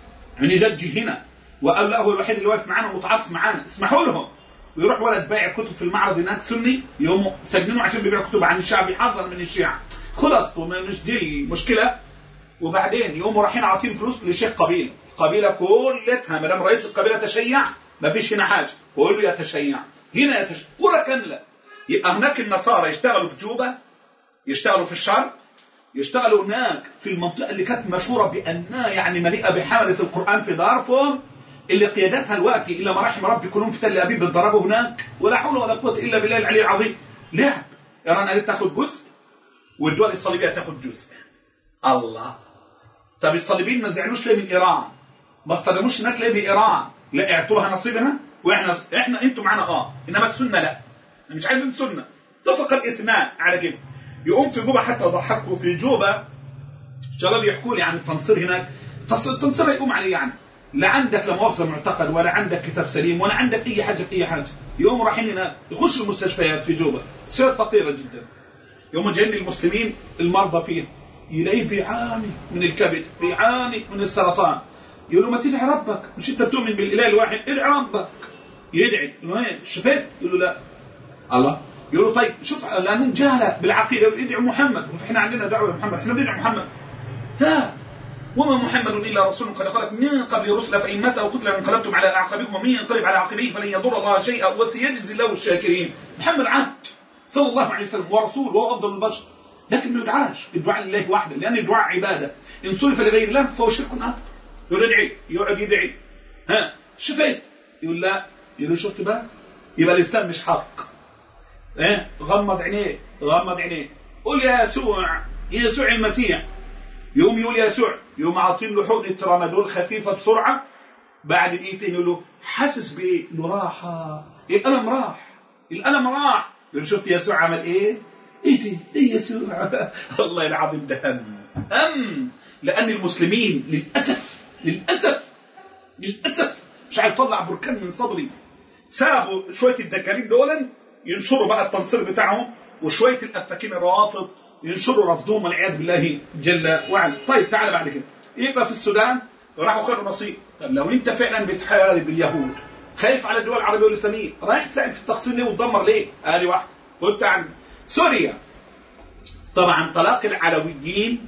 نجاد جه هنا وقال له هو الوحيد اللي واقف معانا ومتعاطف معانا اسمحوا لهم ويروح ولد بايع كتب في المعرض هناك سني يقوموا سجنينه عشان بيبيع كتب عن الشعب يحذر من الشيعة خلص مش دي المشكلة وبعدين يقوموا رايحين عاطين فلوس لشيخ قبيله القبيله كلتها ما دام رئيس القبيله تشيع ما فيش هنا حاجه كله يتشيع هنا يتشيع قرى كامله يبقى هناك النصارى يشتغلوا في جوبا يشتغلوا في الشرق يشتغلوا هناك في المنطقه اللي كانت مشهوره بانها يعني مليئه بحمله القران في دارفور اللي قيادتها الوقت الا ما رحم ربي كلهم في تل ابيب بيتضربوا هناك ولا حول ولا قوه الا بالله العلي العظيم لعب ايران قالت تاخد جزء والدول الصليبيه تاخد جزء الله طب الصليبيين ما زعلوش ليه من ايران ما اصطدموش هناك ليه بايران لا اعطوها نصيبها واحنا احنا انتوا معانا اه انما السنه لا مش عايزين سنه اتفق الاثنان على كده يقوم في جوبا حتى ضحكوا في جوبا شباب يحكوا لي عن التنصير هناك التنصير يقوم عليه يعني لا عندك لا مؤاخذه معتقد ولا عندك كتاب سليم ولا عندك اي حاجه في اي حاجه يقوم رايحين هناك يخشوا المستشفيات في جوبا سير فقيره جدا يوم جايين المسلمين المرضى فيها يلاقيه بيعاني من الكبد بيعاني من السرطان يقول له ما تدعي ربك مش انت بتؤمن بالاله الواحد ادعي ربك يدعي يقول له شفيت يقول له لا الله يقول له طيب شوف لانهم جهله بالعقيده ادعي محمد احنا عندنا دعوه لمحمد احنا بندعي محمد لا وما محمد الا رسول قد خلت من قبل رسل فان مات او قتل انقلبتم على اعقابكم ومن ينقلب على عقبيه فلن يضر الله شيئا وسيجزي الله الشاكرين محمد عبد صلى الله عليه وسلم ورسول وهو افضل البشر لكن ما يدعاش الدعاء لله وحده لان الدعاء عباده ان صرف لغير الله فهو شرك اكبر يقول ادعي يقعد يدعي ها شفيت يقول لا يقول له شفت بقى يبقى الاسلام مش حق ايه غمض عينيه غمض عينيه قول يا يسوع يسوع المسيح يقوم يقول يسوع يقوم عاطين له حقنه ترامادول خفيفه بسرعه بعد دقيقتين يقول له حاسس بايه؟ له راحه الالم راح الالم راح يقول شفت يسوع عمل ايه؟ ايه دي؟ ايه يسوع؟ والله العظيم ده هم هم لان المسلمين للاسف للاسف للاسف مش عايز اطلع بركان من صدري سابوا شويه الدجالين دول ينشروا بقى التنصير بتاعهم وشويه الافاكين الروافض ينشروا رفضهم والعياذ بالله جل وعلا طيب تعال بعد كده يبقى في السودان راحوا خير نصيب طب لو انت فعلا بتحارب اليهود خايف على الدول العربيه والاسلاميه رايح تساعد في التقسيم ليه وتدمر ليه؟ ادي واحد قلت عن سوريا طبعا طلاق العلويين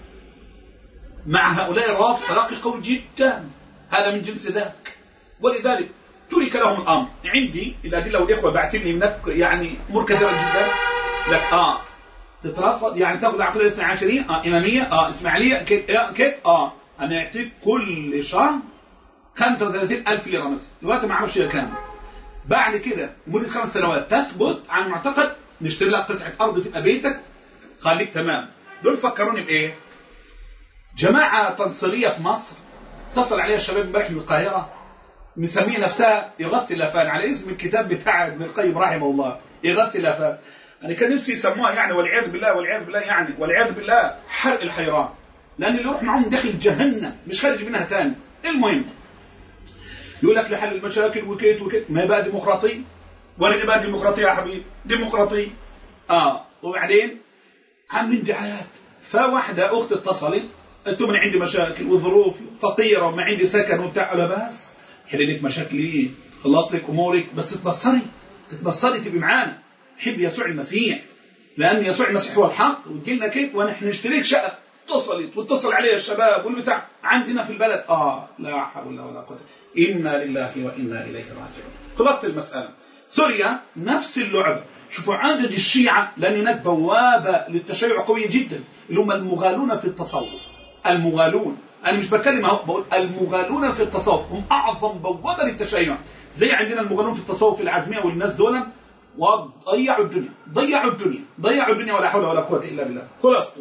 مع هؤلاء الرافض تلاقي قوي جدا هذا من جنس ذاك ولذلك ترك لهم الامر عندي الادله والاخوه باعثين لي هناك يعني امور كثيره جدا لك اه تترفض يعني تاخذ عقيده الاثنى عشريه اه اماميه اه اسماعيليه كده كده اه انا يعطيك كل شهر 35000 ليره مثلا دلوقتي ما اعرفش هي كام بعد كده لمده خمس سنوات تثبت عن معتقد نشتري لك قطعه ارض تبقى بيتك خليك تمام دول فكروني بايه؟ جماعه تنصيريه في مصر اتصل عليها الشباب امبارح من القاهره مسميه نفسها يغطي اللافان على اسم الكتاب بتاع ابن القيم رحمه الله يغطي اللافان انا كان نفسي يسموها يعني والعياذ بالله والعياذ بالله يعني والعياذ بالله حرق الحيران لان اللي يروح معهم داخل جهنم مش خارج منها ثاني المهم يقول لك لحل المشاكل وكيت وكيت ما بقى ديمقراطيه ولا بقى ديمقراطيه يا حبيبي ديمقراطيه اه وبعدين عاملين دعايات فواحده اخت اتصلت قلت لهم انا عندي مشاكل وظروف فقيره وما عندي سكن وبتاع لا بس حل لك مشاكل ايه خلص لك امورك بس تبصري تتنصري تبقي معانا حب يسوع المسيح لان يسوع المسيح هو الحق وتجي لنا كيف ونحن نشتريك شقه اتصلت واتصل عليها الشباب والبتاع عندنا في البلد اه لا حول ولا قوه انا لله وانا اليه راجعون خلاصه المساله سوريا نفس اللعب شوفوا عدد الشيعة لأن هناك بوابة للتشيع قوية جدا اللي هم المغالون في التصوف المغالون أنا مش بتكلم اهو بقول المغالون في التصوف هم أعظم بوابة للتشيع زي عندنا المغالون في التصوف العزمية والناس دول وضيعوا الدنيا ضيعوا الدنيا ضيعوا الدنيا ولا حول ولا قوة إلا بالله خلاصته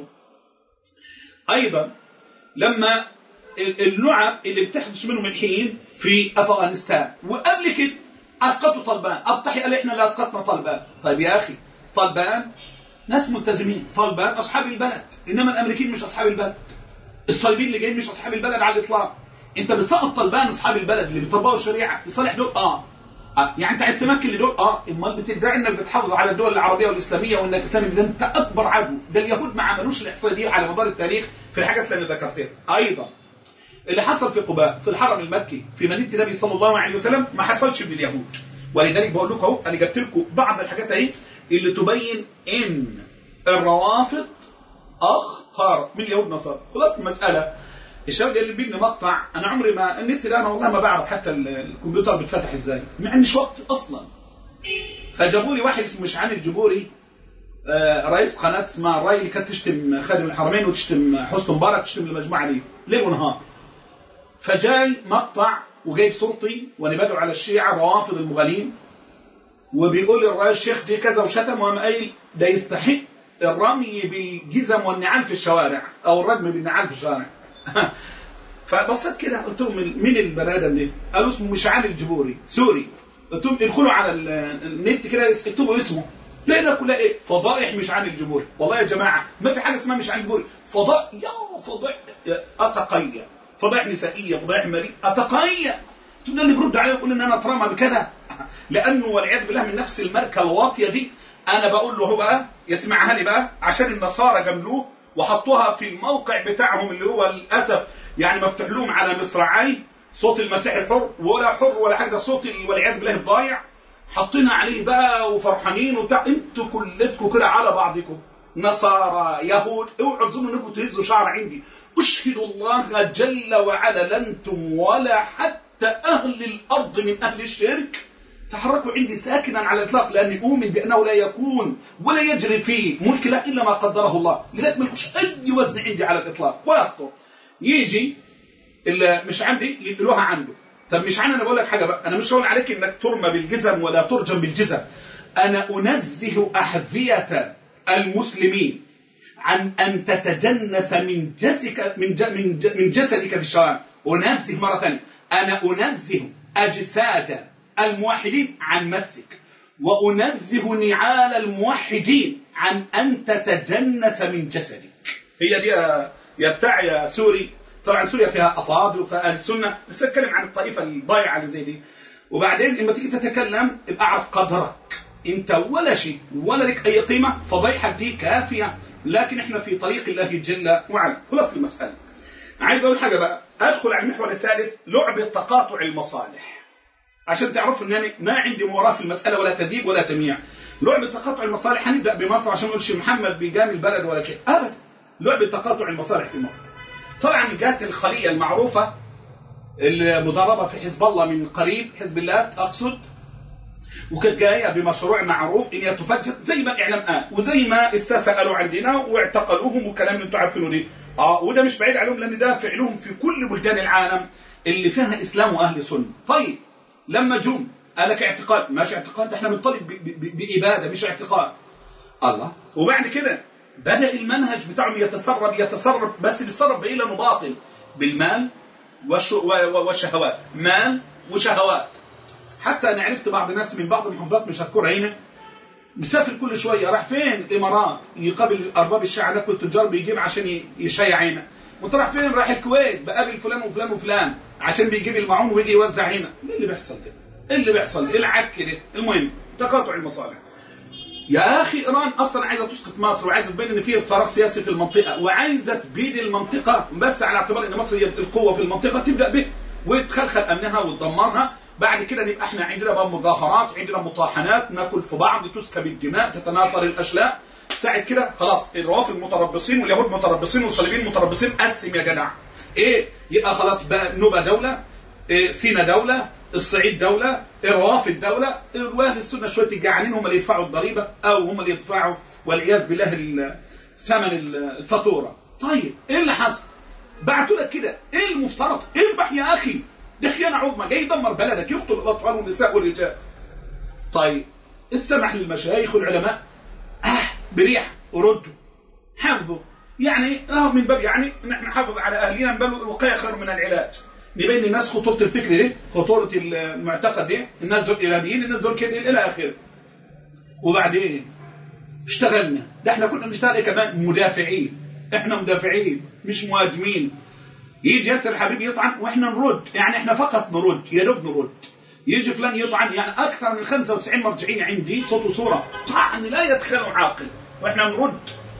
أيضا لما اللعب اللي بتحدث منهم الحين في أفغانستان وقبل كده أسقطوا طلبان أبطحي قال إحنا اللي أسقطنا طلبان طيب يا أخي طلبان ناس ملتزمين طلبان أصحاب البلد إنما الأمريكيين مش أصحاب البلد الصليبيين اللي جايين مش أصحاب البلد على الإطلاق أنت بتسقط طلبان أصحاب البلد اللي بيطبقوا الشريعة لصالح دول آه آه، يعني انت عايز تمكن لدول اه امال بتدعي انك بتحافظ على الدول العربيه والاسلاميه وانك اسلامي ده انت اكبر عدو ده اليهود ما عملوش الاحصائيه دي على مدار التاريخ في الحاجات اللي انا ذكرتها ايضا اللي حصل في قباء في الحرم المكي في مدينه النبي صلى الله عليه وسلم ما حصلش من اليهود ولذلك بقول لكم اهو انا جبت لكم بعض الحاجات اهي اللي تبين ان الروافض اخطر من اليهود نصارى خلاص المساله الشباب اللي بيبني مقطع انا عمري ما النت ده انا والله ما بعرف حتى الكمبيوتر بيتفتح ازاي ما عنديش وقت اصلا فجابوا لي واحد اسمه مشعان الجبوري آه، رئيس قناه اسمها الراي اللي كانت تشتم خادم الحرمين وتشتم حسن مبارك تشتم المجموعه دي ليل ونهار فجاي مقطع وجايب صورتي وانا بدعو على الشيعه روافض المغالين وبيقول الراي الشيخ دي كذا وشتم وقام قايل ده يستحق الرمي بالجزم والنعال في الشوارع او الرجم بالنعال في الشوارع فبصيت كده قلت لهم مين البني ادم ده؟ قالوا اسمه مشعل الجبوري سوري قلت لهم ادخلوا على النت كده اكتبوا اسمه لقينا كلها ايه؟ فضائح مشعل الجبوري والله يا جماعه ما في حاجه اسمها مشعل الجبوري فضائح يا فضائح اتقيه فضائح نسائيه فضائح ماليه اتقيه ده اللي برد عليه يقول ان انا اترمى بكذا لانه والعياذ بالله من نفس الماركه الواطيه دي انا بقول له هو بقى يسمعها لي بقى عشان النصارى جملوه وحطوها في الموقع بتاعهم اللي هو للاسف يعني مفتوح لهم على مصراعي صوت المسيح الحر ولا حر ولا حاجه صوت والعياذ بالله الضايع حاطينها عليه بقى وفرحانين وبتاع انتوا كلتكم كده على بعضكم نصارى يهود اوعوا تظنوا انكم تهزوا شعر عندي اشهد الله جل وعلا لنتم ولا حتى اهل الارض من اهل الشرك تحركوا عندي ساكنا على الاطلاق لاني اؤمن بانه لا يكون ولا يجري في ملك لا الا ما قدره الله لذلك ملكوش اي وزن عندي على الاطلاق ولا اسطر يجي اللي مش عندي ينقلوها عنده طب مش انا بقول لك حاجه بقى انا مش هقول عليك انك ترمى بالجزم ولا ترجم بالجزم انا انزه احذيه المسلمين عن ان تتجنس من جسدك من من من جسدك في الشوارع انزه مره ثانيه انا انزه اجساد الموحدين عن مسك وأنزه نعال الموحدين عن أن تتجنس من جسدك هي دي يا بتاع يا سوري طبعا سوريا فيها أفاضل وفيها أهل السنة بس أتكلم عن الطائفة الضايعة اللي زي دي وبعدين لما تيجي تتكلم ابقى اعرف قدرك انت ولا شيء ولا لك اي قيمه فضيحك دي كافيه لكن احنا في طريق الله جل وعلا خلاص المساله عايز اقول حاجه بقى ادخل على المحور الثالث لعبه تقاطع المصالح عشان تعرفوا ان انا ما عندي مباراه في المساله ولا تديب ولا تمييع لعبه تقاطع المصالح هنبدا بمصر عشان ما نقولش محمد بيجامل البلد ولا شيء ابدا لعبه تقاطع المصالح في مصر طبعا جات الخليه المعروفه المضاربه في حزب الله من قريب حزب الله اقصد وكانت جايه بمشروع معروف ان هي تفجر زي ما الاعلام قال وزي ما الساسه قالوا عندنا واعتقلوهم والكلام اللي انتم عارفينه دي اه وده مش بعيد عليهم لان ده فعلهم في كل بلدان العالم اللي فيها اسلام واهل سنه طيب لما جم قال لك اعتقاد ماشي اعتقاد احنا بنطالب بإبادة مش اعتقاد الله وبعد كده بدأ المنهج بتاعهم يتسرب يتسرب بس بيتسرب بإيه لأنه باطل بالمال والشهوات مال وشهوات حتى أنا عرفت بعض الناس من بعض المحافظات مش هذكرها هنا بيسافر كل شوية راح فين الإمارات يقابل أرباب الشيعة هناك والتجار بيجيب عشان يشيع هنا وانت راح فين راح الكويت بقابل فلان وفلان وفلان عشان بيجيب المعون ويجي يوزع هنا ايه اللي بيحصل ده ايه اللي بيحصل ايه العك ده المهم تقاطع المصالح يا اخي ايران اصلا عايزه تسقط مصر وعايزه تبين ان في فراغ سياسي في المنطقه وعايزه تبيد المنطقه بس على اعتبار ان مصر هي القوه في المنطقه تبدا به وتخلخل امنها وتدمرها بعد كده نبقى احنا عندنا بقى مظاهرات عندنا مطاحنات ناكل في بعض تسكب الدماء تتناثر الاشلاء ساعة كده خلاص الروافض متربصين واليهود متربصين والصليبيين متربصين قسم يا جدع ايه يبقى خلاص بقى نوبة دولة إيه سينا دولة الصعيد دولة الروافد دولة الواهل السنة شوية الجعانين هم اللي يدفعوا الضريبة او هم اللي يدفعوا والعياذ بالله ثمن الفاتورة طيب ايه اللي حصل بعتوا لك كده ايه المفترض اذبح يا اخي ده خيانة عظمى جاي يدمر بلدك يقتل الاطفال والنساء والرجال طيب السمح للمشايخ والعلماء اه بريح وردوا حافظوا يعني اه من باب يعني ان احنا نحافظ على اهلنا من باب الوقايه خير من العلاج نبين للناس خطوره الفكر دي خطوره المعتقد دي الناس دول ارهابيين الناس دول كده الى اخره وبعدين اشتغلنا ده احنا كنا بنشتغل ايه كمان مدافعين احنا مدافعين مش مهاجمين يجي ياسر الحبيب يطعن واحنا نرد يعني احنا فقط نرد يا دوب نرد يجي فلان يطعن يعني اكثر من 95 مرجعيه عندي صوت وصوره طعن لا يدخل عاقل واحنا نرد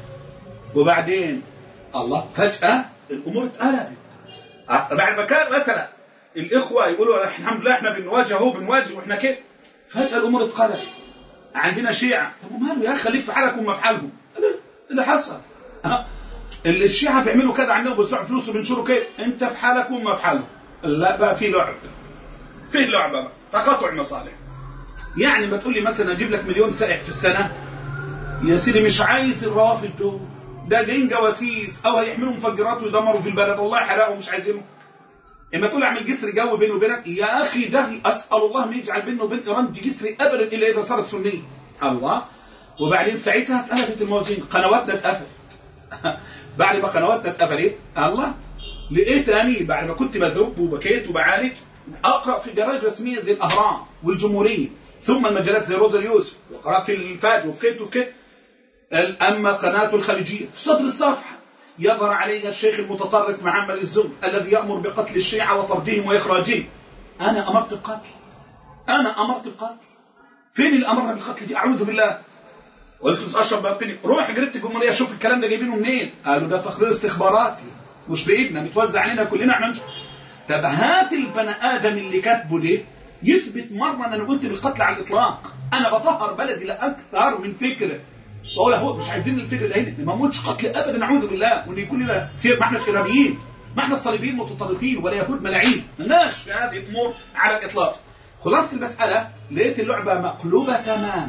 وبعدين الله فجاه الامور اتقلبت بعد ما كان مثلا الاخوه يقولوا الحمد لله احنا بنواجه اهو بنواجه واحنا كده فجاه الامور اتقلبت عندنا شيعة طب وماله يا اخي خليك في حالك وما في حالهم اللي حصل اللي الشيعة بيعملوا كده عندنا بيوزعوا فلوس وبينشروا كده انت في حالك وما في حالهم لا بقى في لعب في لعبة بقى تقاطع مصالح يعني ما تقول لي مثلا اجيب لك مليون سائح في السنة يا سيدي مش عايز الروافد دول ده جايين جواسيس او هيحملوا مفجرات ويدمروا في البلد والله يحرقوا مش عايزينهم اما تقول اعمل جسر جو بيني وبينك يا اخي ده اسال الله ما يجعل بينه وبين ايران دي جسر ابدا الا اذا صارت سنيه الله وبعدين ساعتها اتقلبت الموازين قنواتنا اتقفلت بعد ما قنواتنا اتقفلت الله لقيت اني بعد ما كنت بذوب وبكيت وبعالج اقرا في جرايد رسميه زي الاهرام والجمهوريه ثم المجلات زي روزا اليوسف وقرات في الفات وفكيت وفكيت اما قناه الخليجيه في صدر الصفحه يظهر عليها الشيخ المتطرف معمر الزم الذي يأمر بقتل الشيعة وطردهم وإخراجهم أنا أمرت بالقتل أنا أمرت بالقتل فين اللي أمرنا بالقتل دي أعوذ بالله قلت أشرف بلقيني روح جريدة الجمهورية شوف الكلام ده جايبينه منين قالوا ده تقرير استخباراتي مش بإيدنا متوزع علينا كلنا احنا مش طب هات البني آدم اللي كاتبه ده يثبت مرة أنا قلت بالقتل على الإطلاق أنا بطهر بلدي لأكثر من فكرة بقول هو مش عايزين الفكر ده هنا ما موتش قتل ابدا نعوذ بالله وان يكون لنا سير ما احنا ارهابيين ما احنا الصليبيين متطرفين ولا يهود ملاعين مالناش في هذه الامور على الاطلاق خلاصه المساله لقيت اللعبه مقلوبه تماما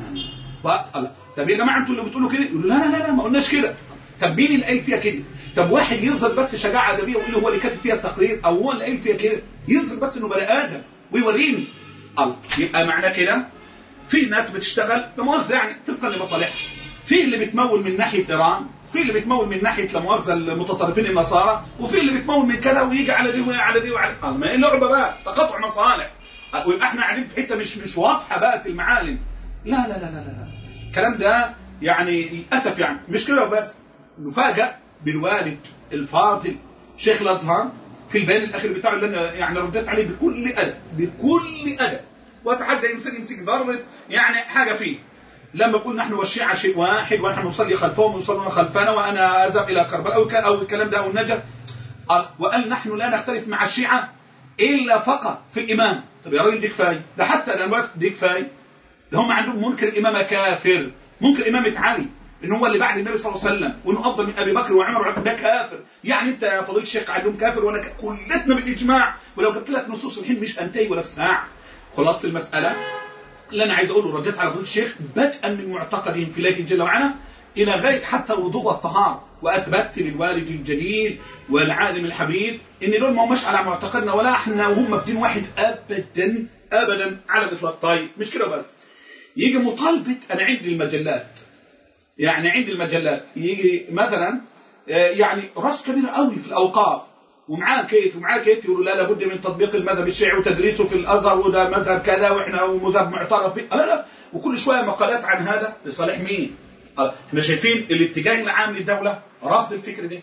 طب يا جماعه انتوا اللي بتقولوا كده يقولوا لا لا لا ما قلناش كده طب مين اللي قايل فيها كده طب واحد يظهر بس شجاعه ادبيه ويقول هو اللي كاتب فيها التقرير او هو اللي قايل فيها كده يظهر بس انه بني ادم ويوريني الله يبقى معنى كده في ناس بتشتغل بمؤاخذه يعني طبقا لمصالحها في اللي بتمول من ناحية إيران في اللي بتمول من ناحية لمؤاخذة المتطرفين النصارى وفي اللي بتمول من كذا ويجي على دي وعلى دي وعلى قال ما هي لعبة بقى تقاطع مصالح ويبقى احنا قاعدين في حتة مش مش واضحة بقى المعالم لا لا لا لا لا الكلام ده يعني للأسف يعني مش كده بس نفاجأ بالوالد الفاضل شيخ الأزهر في البيان الأخير بتاعه اللي أنا يعني رديت عليه بكل أدب بكل أدب وأتحدى إنسان يمسك ذرة يعني حاجة فيه لما يقول نحن والشيعة شيء واحد ونحن نصلي خلفهم ويصلون خلفنا وأنا أذهب إلى كربلاء أو, أو الكلام ده أو النجف وقال نحن لا نختلف مع الشيعة إلا فقط في الإمام طب يا راجل دي كفاية ده حتى لما دي كفاية ده هم عندهم منكر الإمامة كافر منكر إمامة علي إن هو اللي بعد النبي صلى الله عليه وسلم وإنه أفضل من أبي بكر وعمر وعمر ده كافر يعني أنت يا فضيل الشيخ عندهم كافر وأنا ك... كلتنا بالإجماع ولو جبت لك نصوص الحين مش أنتهي ولا في ساعة خلاصة المسألة اللي أنا عايز أقوله رديت على فضيلة الشيخ بدءا من معتقدهم في الله جل وعلا إلى غاية حتى الوضوء والطهارة وأثبتت للوالد الجليل والعالم الحبيب إن دول ما هماش على معتقدنا ولا إحنا وهم في دين واحد أبدا أبدا على الإطلاق طيب مش كده بس يجي مطالبة أنا عندي المجلات يعني عندي المجلات يجي مثلا يعني راس كبير قوي في الأوقاف ومعاه كيت ومعاه كيت يقولوا لا لابد من تطبيق المذهب الشيعي وتدريسه في الازهر وده مذهب كذا واحنا ومذهب معترف به لا لا وكل شويه مقالات عن هذا لصالح مين؟ احنا شايفين الاتجاه العام للدوله رفض الفكر ده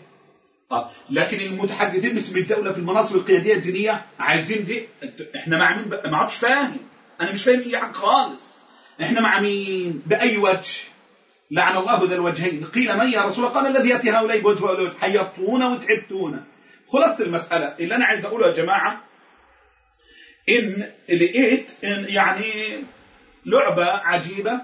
لكن المتحدثين باسم الدوله في المناصب القياديه الدينيه عايزين دي احنا مع مين ما عادش فاهم انا مش فاهم اي حاجه خالص احنا مع مين باي وجه لعن الله ذا الوجهين قيل من يا رسول الله قال الذي ياتي هؤلاء بوجه هؤلاء حيرتونا وتعبتونا خلاصة المسألة اللي أنا عايز أقوله يا جماعة إن لقيت إن يعني لعبة عجيبة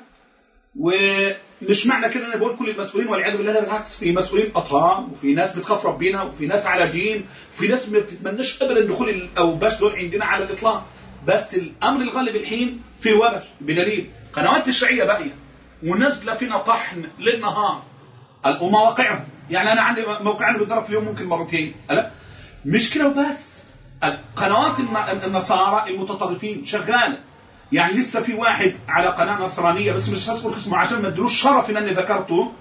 ومش معنى كده انا بقول كل المسؤولين والعياذ بالله لا بالعكس في مسؤولين اطهام وفي ناس بتخاف ربنا وفي ناس على دين وفي ناس ما بتتمناش ابدا دخول الاوباش دول عندنا على الاطلاق بس الامر الغالب الحين في وبش بدليل قنوات الشيعيه باقيه ونازله فينا طحن للنهار ومواقعهم يعني انا عندي موقعين بيتضرب في اليوم ممكن مرتين لا مش كده وبس قنوات النصارى المتطرفين شغاله يعني لسه في واحد على قناه نصرانيه بس مش هذكر اسمه عشان ما ادلوش شرف ان انا ذكرته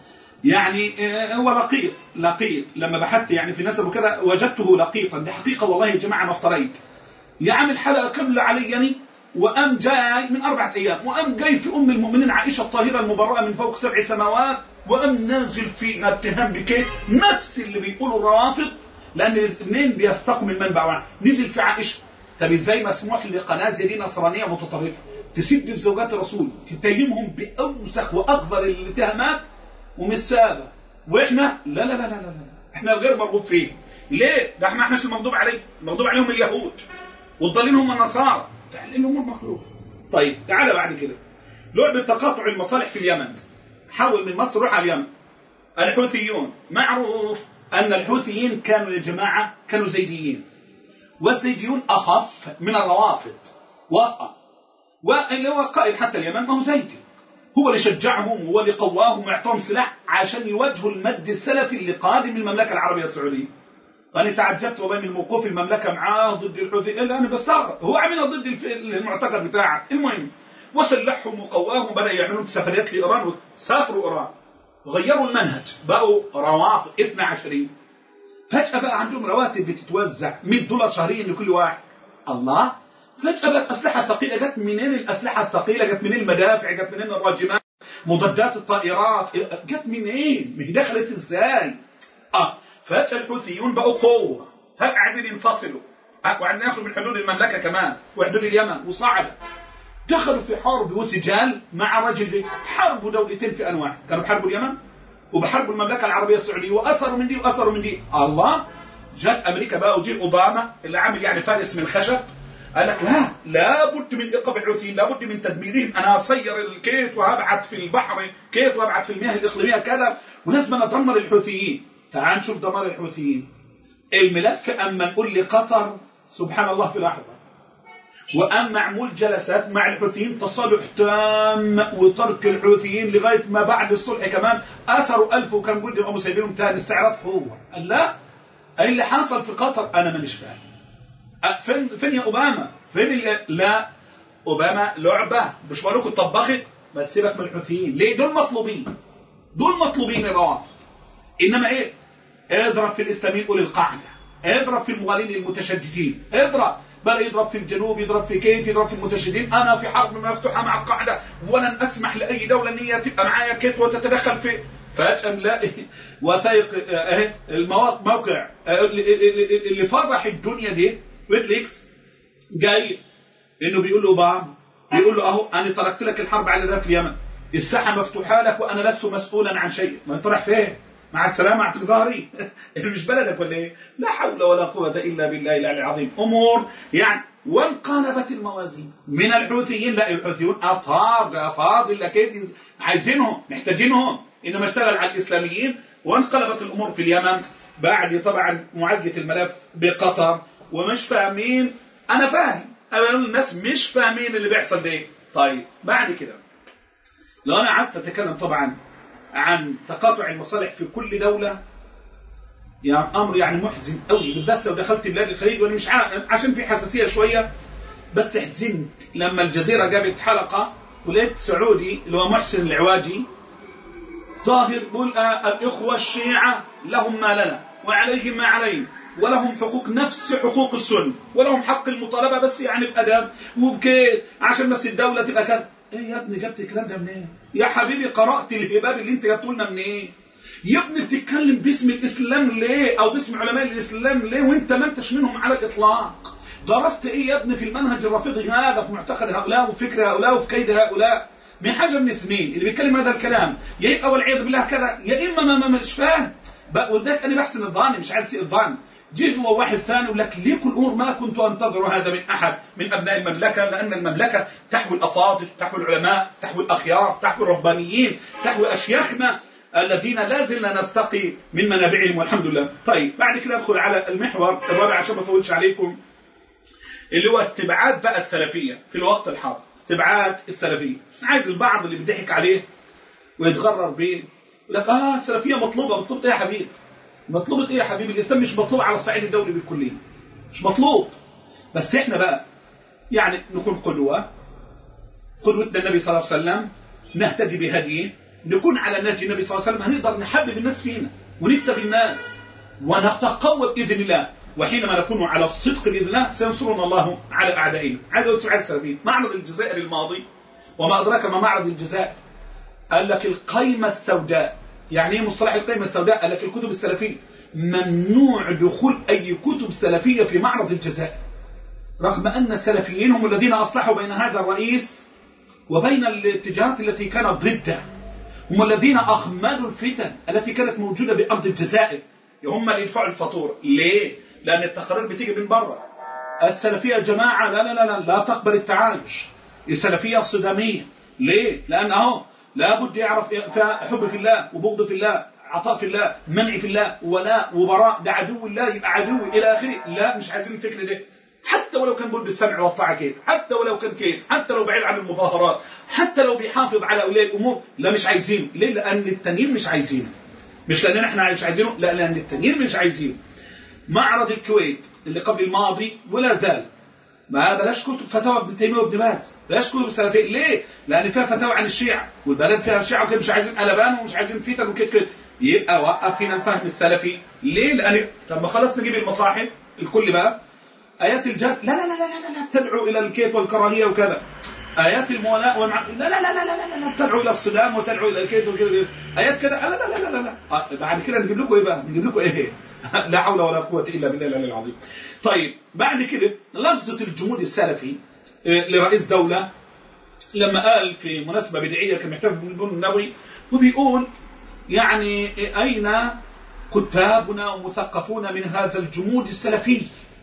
يعني هو لقيط لقيط لما بحثت يعني في نسبه كذا وجدته لقيطا دي حقيقه والله يا جماعه ما افتريت يعمل حلقه كامله علي يعني وأم جاي من أربعة أيام وأم جاي في أم المؤمنين عائشة الطاهرة المبرأة من فوق سبع سماوات وأم نازل في اتهام بكيت نفس اللي بيقولوا الروافض لأن الاثنين بيستقوا من منبع واحد نزل في عائشة طب ازاي مسموح لقناة زي دي نصرانية متطرفة تسب في زوجات الرسول تتهمهم بأوسخ وأقذر الاتهامات ومش سابة وإحنا لا لا لا لا لا إحنا الغير مرغوب فيه ليه؟ ده احنا احناش المغضوب عليه المغضوب عليهم اليهود والضالين هم النصارى تحل الامور مخلوق طيب تعالى بعد كده لعبة تقاطع المصالح في اليمن حول من مصر روح على اليمن الحوثيون معروف أن الحوثيين كانوا يا جماعة كانوا زيديين والزيديون أخف من الروافض وطأ واللي هو قائد حتى اليمن ما هو زيدي هو اللي شجعهم هو اللي قواهم ويعطوهم سلاح عشان يواجهوا المد السلفي اللي قادم من المملكة العربية السعودية أنا تعجبت والله من موقوف المملكة معاه ضد الحوثي إلا أنا بستغرب هو عمل ضد المعتقد بتاعه المهم وسلحهم وقواهم بدأ يعملون سفريات لإيران وسافروا إيران غيروا المنهج بقوا روافض 12 فجأة بقى عندهم رواتب بتتوزع 100 دولار شهريا لكل واحد الله فجأة بقت أسلحة ثقيلة جت منين الأسلحة الثقيلة جت منين المدافع جت منين الراجمات مضادات الطائرات جت منين ما هي دخلت ازاي اه فجأة الحوثيون بقوا قوة هل عايزين ينفصلوا وعايزين ياخذوا من حدود المملكة كمان وحدود اليمن وصعدوا دخلوا في حرب وسجال مع رجل حربوا دولتين في انواع كانوا بحربوا اليمن وبحربوا المملكه العربيه السعوديه واثروا من دي واثروا من دي الله جت امريكا بقى وجي اوباما اللي عامل يعني فارس من الخشب قال لك لا لابد من ايقاف الحوثيين لابد من تدميرهم انا اصير الكيت وهبعث في البحر كيت وابعث في المياه الاقليميه كذا ولازم ادمر الحوثيين تعال نشوف دمار الحوثيين الملف اما نقول لقطر سبحان الله في لحظه وأم معمول جلسات مع الحوثيين تصالح تام وترك الحوثيين لغاية ما بعد الصلح كمان أثروا ألف وكان قدام أبو سايبينهم تاني استعراض قوة قال لا أي اللي حصل في قطر أنا مانيش فاهم فين فين يا أوباما فين اللي لا أوباما لعبة مش بقول لكم طبخت ما تسيبك من الحوثيين ليه دول مطلوبين دول مطلوبين الروافض إنما إيه اضرب في الإسلاميين قول القاعدة اضرب في المغالين المتشددين اضرب بل يضرب في الجنوب يضرب في كيف يضرب في المتشددين انا في حرب مفتوحه مع القاعده ولن اسمح لاي دوله ان هي تبقى معايا كيت وتتدخل في فجاه نلاقي وثائق اهي الموقع اللي فرح الدنيا دي ويكليكس جاي انه بيقول له اوباما بيقول له اهو انا تركت لك الحرب على الريف اليمن الساحه مفتوحه لك وانا لست مسؤولا عن شيء ما انت رايح فين مع السلامة اعطيك ظهري مش بلدك ولا ايه لا حول ولا قوة إلا بالله العلي العظيم أمور يعني وانقلبت الموازين من الحوثيين لا الحوثيون أطهار أفاضل أكيد عايزينهم محتاجينهم إنما اشتغل على الإسلاميين وانقلبت الأمور في اليمن بعد طبعا معالجة الملف بقطر ومش فاهمين أنا فاهم أنا الناس مش فاهمين اللي بيحصل ده طيب بعد كده لو أنا قعدت أتكلم طبعا عن تقاطع المصالح في كل دولة يعني أمر يعني محزن قوي بالذات لو دخلت بلاد الخليج وأنا مش عشان في حساسية شوية بس حزنت لما الجزيرة جابت حلقة ولقيت سعودي اللي هو محسن العواجي ظاهر بقول الإخوة الشيعة لهم ما لنا وعليهم ما عليهم ولهم حقوق نفس حقوق السنة ولهم حق المطالبة بس يعني بأدب وبكيت عشان بس الدولة تبقى كذا ايه يا ابني جبت الكلام ده منين يا حبيبي قرأت الهباب اللي انت جبته لنا منين يا ابني بتتكلم باسم الاسلام ليه او باسم علماء الاسلام ليه وانت ما انتش منهم على الاطلاق درست ايه يا ابني في المنهج الرافضي هذا في معتقد هؤلاء وفكر هؤلاء وفي كيد هؤلاء من حاجه من اثنين اللي بيتكلم هذا الكلام يا اما والعياذ بالله كذا يا اما ما, ما مش فاهم ولذلك انا بحسن الظن مش عايز الظن جيت هو واحد ثاني يقول لك ليه كل الامور ما كنت انتظر هذا من احد من ابناء المملكه لان المملكه تحوي الافاضل تحوي العلماء تحوي الاخيار تحوي الربانيين تحوي اشياخنا الذين لا زلنا نستقي من منابعهم والحمد لله طيب بعد كده ندخل على المحور الرابع عشان ما اطولش عليكم اللي هو استبعاد بقى السلفيه في الوقت الحاضر استبعاد السلفيه عايز البعض اللي بيضحك عليه ويتغرر بيه يقول لك اه السلفيه مطلوبه مطلوبه ايه يا حبيبي مطلوبة ايه يا حبيبي الاسلام مش مطلوب على الصعيد الدولي بالكلية مش مطلوب بس احنا بقى يعني نكون قدوة قدوتنا النبي صلى الله عليه وسلم نهتدي بهديه نكون على نهج النبي صلى الله عليه وسلم هنقدر نحبب الناس فينا ونكسب الناس ونتقوى باذن الله وحينما نكون على الصدق باذن الله سينصرنا الله على اعدائنا عايز اقول سؤال السلفيين معرض الجزائر الماضي وما ادراك ما معرض الجزائر قال لك القيمه السوداء يعني ايه مصطلح القيمه السوداء قال لك الكتب السلفيه ممنوع دخول اي كتب سلفيه في معرض الجزائر رغم ان السلفيين هم الذين اصلحوا بين هذا الرئيس وبين الاتجاهات التي كانت ضده هم الذين اغمدوا الفتن التي كانت موجوده بارض الجزائر هم اللي يدفعوا الفاتوره ليه لان التقارير بتيجي من بره السلفيه يا جماعه لا لا لا لا, لا تقبل التعايش السلفيه صداميه ليه لان اهو لابد يعرف فيها حب في الله وبغض في الله عطاء في الله منع في الله ولاء وبراء ده عدو الله يبقى عدو الى اخره لا مش عايزين الفكر ده حتى ولو كان بيقول بالسمع والطاعه كيف حتى ولو كان كيف حتى لو بعيد عن المظاهرات حتى لو بيحافظ على اولياء الامور لا مش عايزين ليه لان التانيين مش عايزين مش لاننا احنا مش عايزينه لا لان التانيين مش عايزين معرض الكويت اللي قبل الماضي ولا زال ما بلاش كتب فتاوى ابن تيميه وابن باز بلاش كتب السلفيه ليه؟ لان فيها فتاوى عن الشيعه والبلد فيها الشيعه وكده مش عايزين قلبان ومش عايزين فتن وكده كده يبقى وقف فينا الفهم السلفي ليه؟ لان طب ما خلاص نجيب المصاحف الكل بقى ايات الجهاد لا لا لا لا لا, لا تدعو الى الكيف والكراهيه وكذا ايات المولاء والمع... لا لا لا لا لا لا, لا تدعو الى الصدام وتدعو الى الكيد وكذا ايات كذا لا لا لا لا لا, لا. بعد كده نجيب لكم ايه بقى؟ نجيب لكم ايه؟ لا حول ولا قوه الا بالله العلي العظيم. طيب بعد كده لفظه الجمود السلفي لرئيس دوله لما قال في مناسبه بدعيه كان محتفل بالبن النبوي وبيقول يعني اين كتابنا ومثقفون من هذا الجمود السلفي؟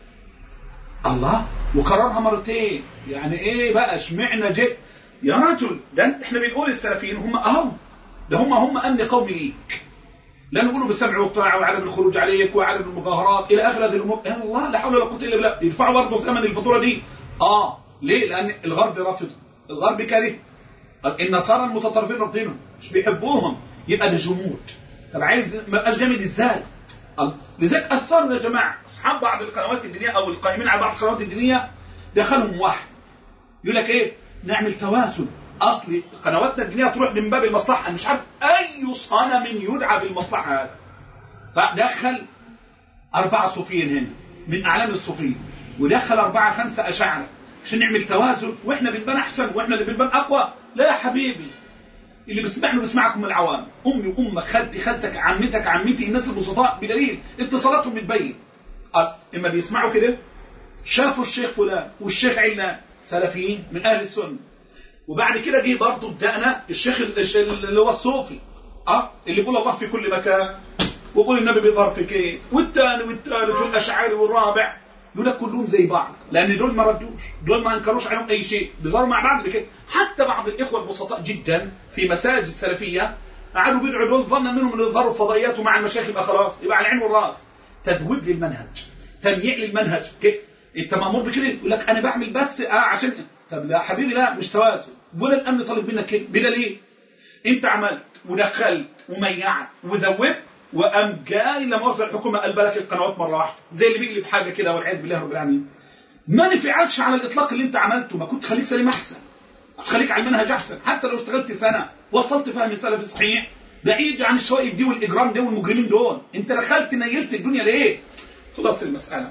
الله وكررها مرتين يعني ايه بقى اشمعنا جئت يا رجل ده انت احنا بنقول السلفيين هم اهو ده هم هم امن قومي ليك لا نقولوا بالسمع والطاعه وعدم الخروج عليك وعدم المظاهرات الى اخر هذه الامور يا الله لا حول ولا قوه الا بالله يدفعوا برضه ثمن الفاتوره دي اه ليه لان الغرب رافض الغرب كاره النصارى المتطرفين رافضينهم مش بيحبوهم يبقى ده جمود طب عايز ما يبقاش جامد ازاي لذلك اثرنا يا جماعه اصحاب بعض القنوات الدينيه او القائمين على بعض القنوات الدينيه دخلهم واحد يقول لك ايه نعمل توازن اصلي قنواتنا الدينيه تروح من باب المصلحه انا مش عارف اي صنم يدعى بالمصلحه هذا فدخل اربعه صوفيين هنا من اعلام الصوفيين ودخل اربعه خمسه اشاعره عشان نعمل توازن واحنا بنبان احسن واحنا اللي بنبان اقوى لا يا حبيبي اللي بيسمعني بيسمعكم العوام امي امك خالتي خالتك عمتك عمتي الناس البسطاء بدليل اتصالاتهم بتبين قال اما بيسمعوا كده شافوا الشيخ فلان والشيخ علان سلفيين من اهل السنه وبعد كده جه برضه ابدانا الشيخ اللي هو الصوفي اه اللي بيقول الله في كل مكان ويقول النبي بيظهر في كيف والثاني والثالث والاشعري والرابع دول كلهم زي بعض لان دول ما ردوش دول ما انكروش عليهم اي شيء بيظهروا مع بعض بكده حتى بعض الاخوه البسطاء جدا في مساجد سلفيه قعدوا بيدعوا دول ظنا منهم انه يظهروا الفضائيات ومع المشايخ يبقى خلاص يبقى على العين والراس تذويب للمنهج تمييع للمنهج كيف انت مامور بكده يقول لك انا بعمل بس اه عشان طب لا حبيبي لا مش توازن ولا الامن طالب منك كده بدليل انت عملت ودخلت وميعت وذوبت وقام جاي لما وصل الحكومه قلب لك القنوات مره واحده زي اللي بيقلب حاجه كده والعياذ بالله رب العالمين ما نفعكش على الاطلاق اللي انت عملته ما كنت خليك سليم احسن كنت خليك على المنهج احسن حتى لو اشتغلت سنه وصلت فهم السلف صحيح بعيد عن الشوائب دي والاجرام ده والمجرمين دول انت دخلت نيلت الدنيا ليه خلاص المساله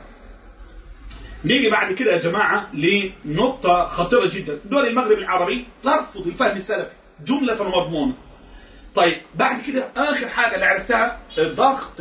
نيجي بعد كده يا جماعه لنقطه خطيره جدا دول المغرب العربي ترفض الفهم السلفي جمله ومضمونه طيب بعد كده اخر حاجه اللي عرفتها ضغط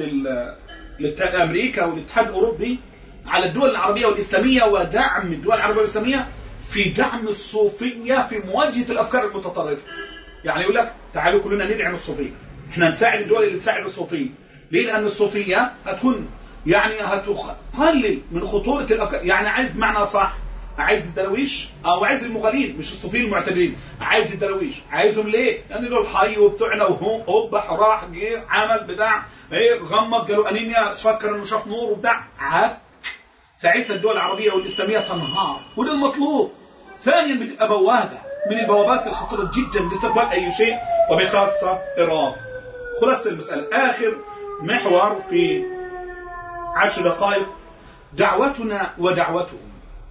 امريكا والاتحاد الاوروبي على الدول العربيه والاسلاميه ودعم الدول العربيه والاسلاميه في دعم الصوفيه في مواجهه الافكار المتطرفه. يعني يقول لك تعالوا كلنا ندعم الصوفيه. احنا نساعد الدول اللي تساعد الصوفيه. ليه؟ لان الصوفيه هتكون يعني هتقلل من خطورة الأفكار يعني عايز معنى صح عايز الدراويش او عايز المغالين مش الصوفيين المعتدلين عايز الدراويش عايزهم ليه يعني دول حي وبتوعنا وهو اوبح راح جه عمل بتاع ايه غمض قالوا انيميا فكر انه شاف نور وبتاع عك ساعتها الدول العربيه والاسلاميه تنهار وده المطلوب ثانيا بتبقى بوابه من البوابات الخطيره جدا لاستقبال اي شيء وبخاصه ايران خلاصه المساله اخر محور في عشر دقائق دعوتنا ودعوتهم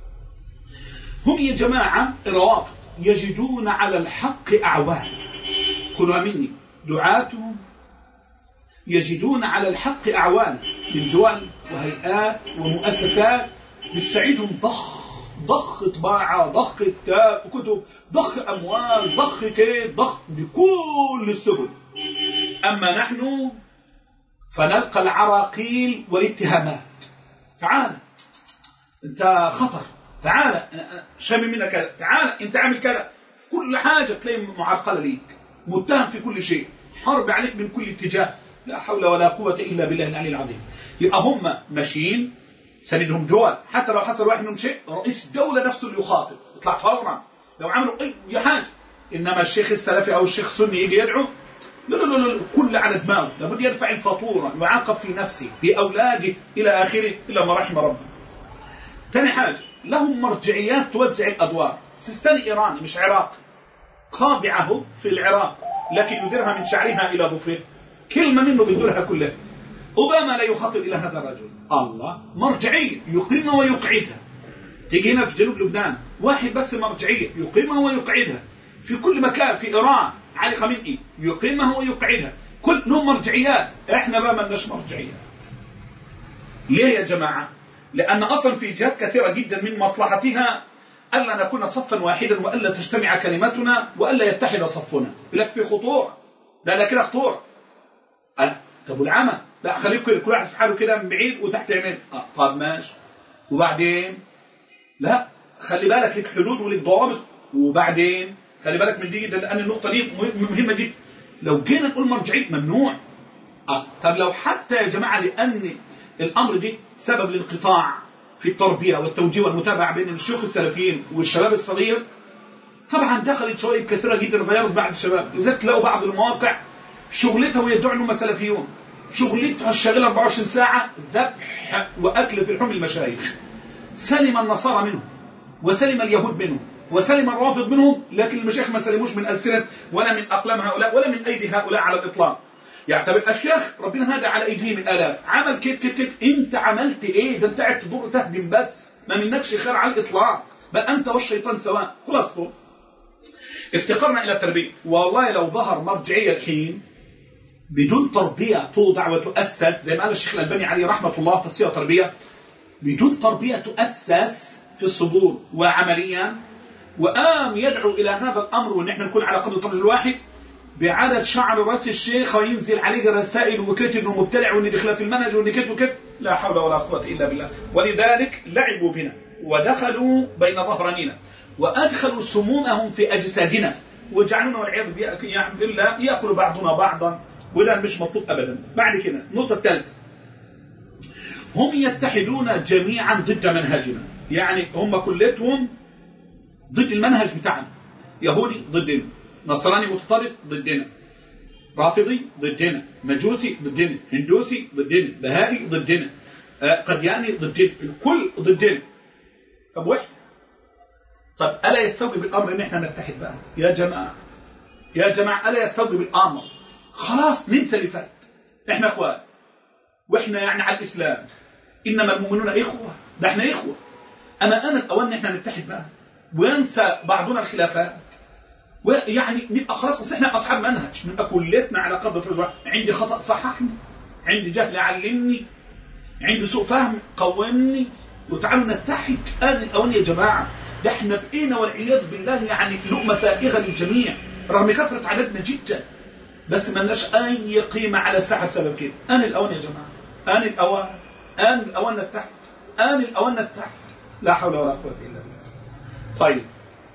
هم يا جماعة روافض يجدون على الحق أعوان خذوا مني دعاتهم يجدون على الحق أعوان من دول وهيئات ومؤسسات بتساعدهم ضخ ضخ طباعة ضخ كتاب وكتب ضخ أموال ضخ كيد ضخ بكل السبل أما نحن فنلقى العراقيل والاتهامات تعال انت خطر تعال شامي منك كذا تعال انت عامل كذا في كل حاجة تلاقي معرقلة ليك متهم في كل شيء حرب عليك من كل اتجاه لا حول ولا قوة إلا بالله العلي العظيم يبقى هم ماشيين سندهم دول حتى لو حصل واحد منهم شيء رئيس الدولة نفسه اللي يخاطب يطلع فورا لو عملوا أي حاجة إنما الشيخ السلفي أو الشيخ السني يجي يدعو لا لا لا لا كل على دماغه لابد يدفع الفاتورة يعاقب في نفسه في أولاده إلى آخره إلا ما رحم ربه ثاني حاجة لهم مرجعيات توزع الأدوار سيستان إيراني مش عراقي خاضعه في العراق لكن يديرها من شعرها إلى ظفره كلمة منه بيديرها كلها أوباما لا يخاطب إلى هذا الرجل الله مرجعية يقيمها ويقعدها تيجي هنا في جنوب لبنان واحد بس مرجعية يقيمها ويقعدها في كل مكان في إيران علي خامنئي يقيمها ويقعدها كل لهم مرجعيات احنا بقى ما لناش مرجعيات ليه يا جماعة لأن أصلا في جهات كثيرة جدا من مصلحتها ألا نكون صفا واحدا وألا تجتمع كلمتنا وألا يتحد صفنا لك في خطورة لا لا كده خطورة أه طب والعمى لا خليكم كل واحد في حاله كده من بعيد وتحت عينين أه طب ماشي وبعدين لا خلي بالك لك حدود ولك ضوابط وبعدين خلي بالك من دي لأن النقطة دي مهمة جدا لو جينا نقول مرجعية ممنوع أه طب لو حتى يا جماعة لأن الأمر دي سبب الانقطاع في التربية والتوجيه والمتابعة بين الشيوخ السلفيين والشباب الصغير طبعا دخلت شوائب كثيرة جدا غيرت بعض الشباب لذلك تلاقوا بعض المواقع شغلتها ويدعوا انهم سلفيون شغلتها الشاغلة 24 ساعة ذبح وأكل في لحوم المشايخ سلم النصارى منهم وسلم اليهود منهم وسلم الرافض منهم لكن المشايخ ما سلموش من ألسنة ولا من أقلام هؤلاء ولا من أيدي هؤلاء على الإطلاق يعني طب الشيخ ربنا هذا على ايديهم الالاف عمل كت كت كت انت عملت ايه ده انت قاعد تدور تهدم بس ما منكش خير على الاطلاق بل انت والشيطان سواء خلاص افتقرنا الى التربيه والله لو ظهر مرجعيه الحين بدون تربيه توضع وتؤسس زي ما قال الشيخ الالباني عليه رحمه الله تصفيه وتربيه بدون تربيه تؤسس في الصدور وعمليا وقام يدعو الى هذا الامر وان احنا نكون على قدر رجل واحد بعدد شعر راس الشيخ وينزل عليه الرسائل وكت انه مبتلع وان دي خلاف المنهج وان كت وكت لا حول ولا قوه الا بالله ولذلك لعبوا بنا ودخلوا بين ظهرانينا وادخلوا سمومهم في اجسادنا وجعلونا والعياذ بالله ياكل بعضنا بعضا وده مش مطلوب ابدا بعد كده النقطه الثالثه هم يتحدون جميعا ضد منهجنا يعني هم كلتهم ضد المنهج بتاعنا يهودي ضدنا نصراني متطرف ضدنا رافضي ضدنا مجوسي ضدنا هندوسي ضدنا بهائي ضدنا قدياني ضدنا الكل ضدنا طب واحد طب ألا يستوجب الأمر إن إحنا نتحد بقى يا جماعة يا جماعة ألا يستوجب الأمر خلاص ننسى اللي فات إحنا إخوان وإحنا يعني على الإسلام إنما المؤمنون إخوة ده إحنا إخوة أما أنا الأوان إن إحنا نتحد بقى وينسى بعضنا الخلافات ويعني نبقى خلاص اصل احنا اصحاب منهج نبقى كلتنا على قدر الواحد عندي خطا صححني عندي جهل علمني عندي سوء فهم قومني وتعالوا نتحد آن الأوان يا جماعة ده احنا بقينا والعياذ بالله يعني لقمة سائغة للجميع رغم كثرة عددنا جدا بس ما لناش أي قيمة على الساحة بسبب كده آن الأوان يا جماعة آن الأوان آن الأوان نتحد آن الأوان نتحد لا حول ولا قوة إلا بالله طيب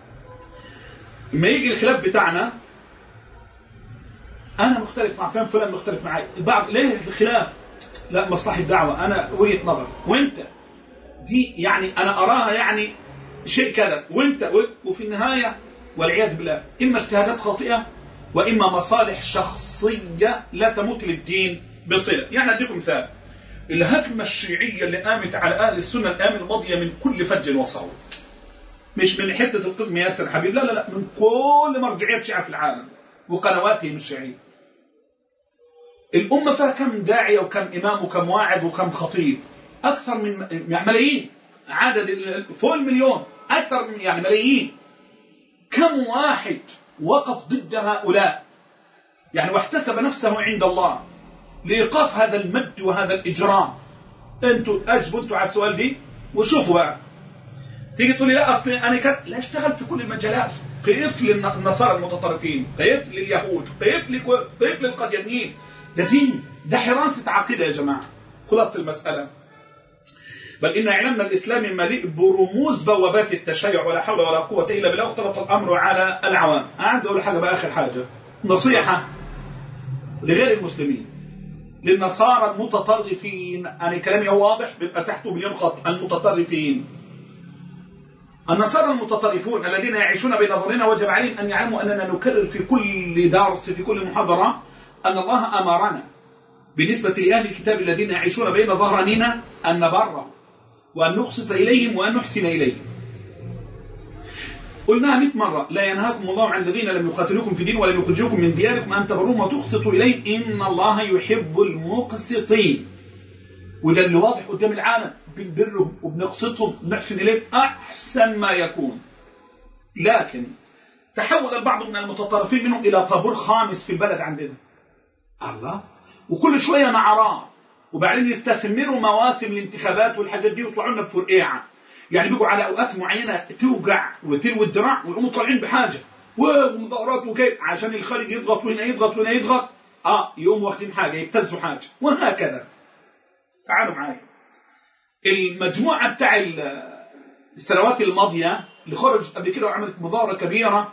لما يجي الخلاف بتاعنا انا مختلف مع فلان فلان مختلف معي البعض ليه الخلاف لا مصلحة دعوة أنا وجهة نظر وأنت دي يعني أنا أراها يعني شيء كذا وأنت وفي النهاية والعياذ بالله إما اجتهادات خاطئة وإما مصالح شخصية لا تمت للدين بصلة يعني أديكم مثال الهجمة الشيعية اللي قامت على أهل السنة الآن الماضية من كل فج وصوت مش من حتة القسم ياسر حبيب لا لا لا من كل مرجعيات شيعة في العالم وقنواتهم الشيعية الأمة فيها كم داعية وكم إمام وكم واعظ وكم خطيب أكثر من ملايين عدد فوق المليون أكثر من يعني ملايين كم واحد وقف ضد هؤلاء يعني واحتسب نفسه عند الله لإيقاف هذا المد وهذا الإجرام أنتوا أجبوا أنتوا على السؤال دي وشوفوا بقى تيجي تقولي لا أصلي أنا كت... لا اشتغل في كل المجالات قيف للنصارى المتطرفين قيف لليهود قيف لك... قيف للقديانيين ده دين ده حراسة عقيدة يا جماعة خلاص المسألة بل إن علمنا الإسلامي مليء برموز بوابات التشيع ولا حول ولا قوة إلا بالله اختلط الأمر على العوام عايز أقول حاجة بقى آخر حاجة نصيحة لغير المسلمين للنصارى المتطرفين أنا كلامي هو واضح بيبقى تحته مليون خط المتطرفين النصارى المتطرفون الذين يعيشون بين ظهرنا وجب عليهم أن يعلموا أننا نكرر في كل درس في كل محاضرة أن الله أمرنا بالنسبة لأهل الكتاب الذين يعيشون بين ظهراننا أن نبرهم وأن نقسط إليهم وأن نحسن إليهم قلناها 100 مرة لا ينهاكم الله عن الذين لم يقاتلوكم في دين ولم يخرجوكم من دياركم أن تبروهم وتقسطوا إليهم إن الله يحب المقسطين وده اللي واضح قدام العالم بنبرهم وبنقسطهم ونحسن إليهم أحسن ما يكون لكن تحول البعض من المتطرفين منهم إلى طابور خامس في البلد عندنا الله وكل شوية نعرات وبعدين يستثمروا مواسم الانتخابات والحاجات دي ويطلعوا لنا بفرقيعه يعني بيجوا على اوقات معينه توجع وتلوي الدراع ويقوموا طالعين بحاجه ومظاهرات وكيف عشان الخارج يضغط وهنا يضغط وهنا يضغط اه يقوموا واخدين حاجه يبتزوا حاجه وهكذا تعالوا معايا المجموعه بتاع السنوات الماضيه اللي خرجت قبل كده وعملت مظاهره كبيره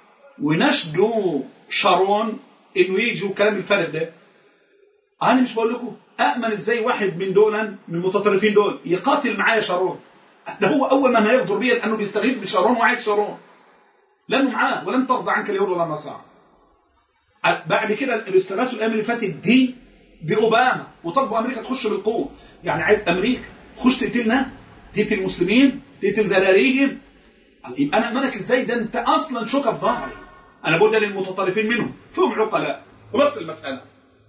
ونشدوا شارون انه يجوا كلام الفارغ ده انا مش بقول لكم أأمن إزاي واحد من دول من المتطرفين دول يقاتل معايا شارون ده هو أول من هيغدر بيه لأنه بيستغيث بشارون وعايز شارون لأنه معاه ولن ترضى عنك اليهود ولا النصارى بعد كده الاستغاثوا الأيام اللي فاتت دي بأوباما وطلبوا أمريكا تخش بالقوة يعني عايز أمريكا تخش تقتلنا تقتل المسلمين تقتل ذراريهم يبقى أنا أمنك إزاي ده أنت أصلا شوكة في ظهري أنا بقول ده للمتطرفين منهم فهم عقلاء وبس المسألة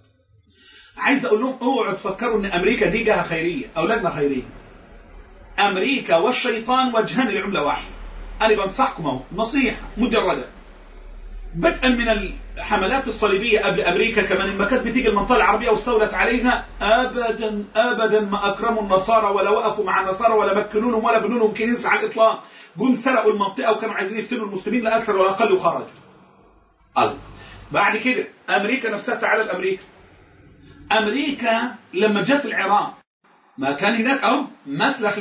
عايز اقول لهم اوعوا تفكروا ان امريكا دي جهه خيريه او لجنه خيريه امريكا والشيطان وجهان لعمله واحده انا بنصحكم اهو نصيحه مجرده بدءا من الحملات الصليبيه قبل امريكا كمان لما كانت بتيجي المنطقه العربيه واستولت عليها ابدا ابدا ما اكرموا النصارى ولا وقفوا مع النصارى ولا مكنوا لهم ولا بنوا لهم كنيسه على الاطلاق جم سرقوا المنطقه وكانوا عايزين يفتنوا المسلمين لا اكثر ولا اقل وخرجوا الله بعد كده امريكا نفسها تعالى الامريكا امريكا لما جت العراق ما كان هناك اهو مسلخ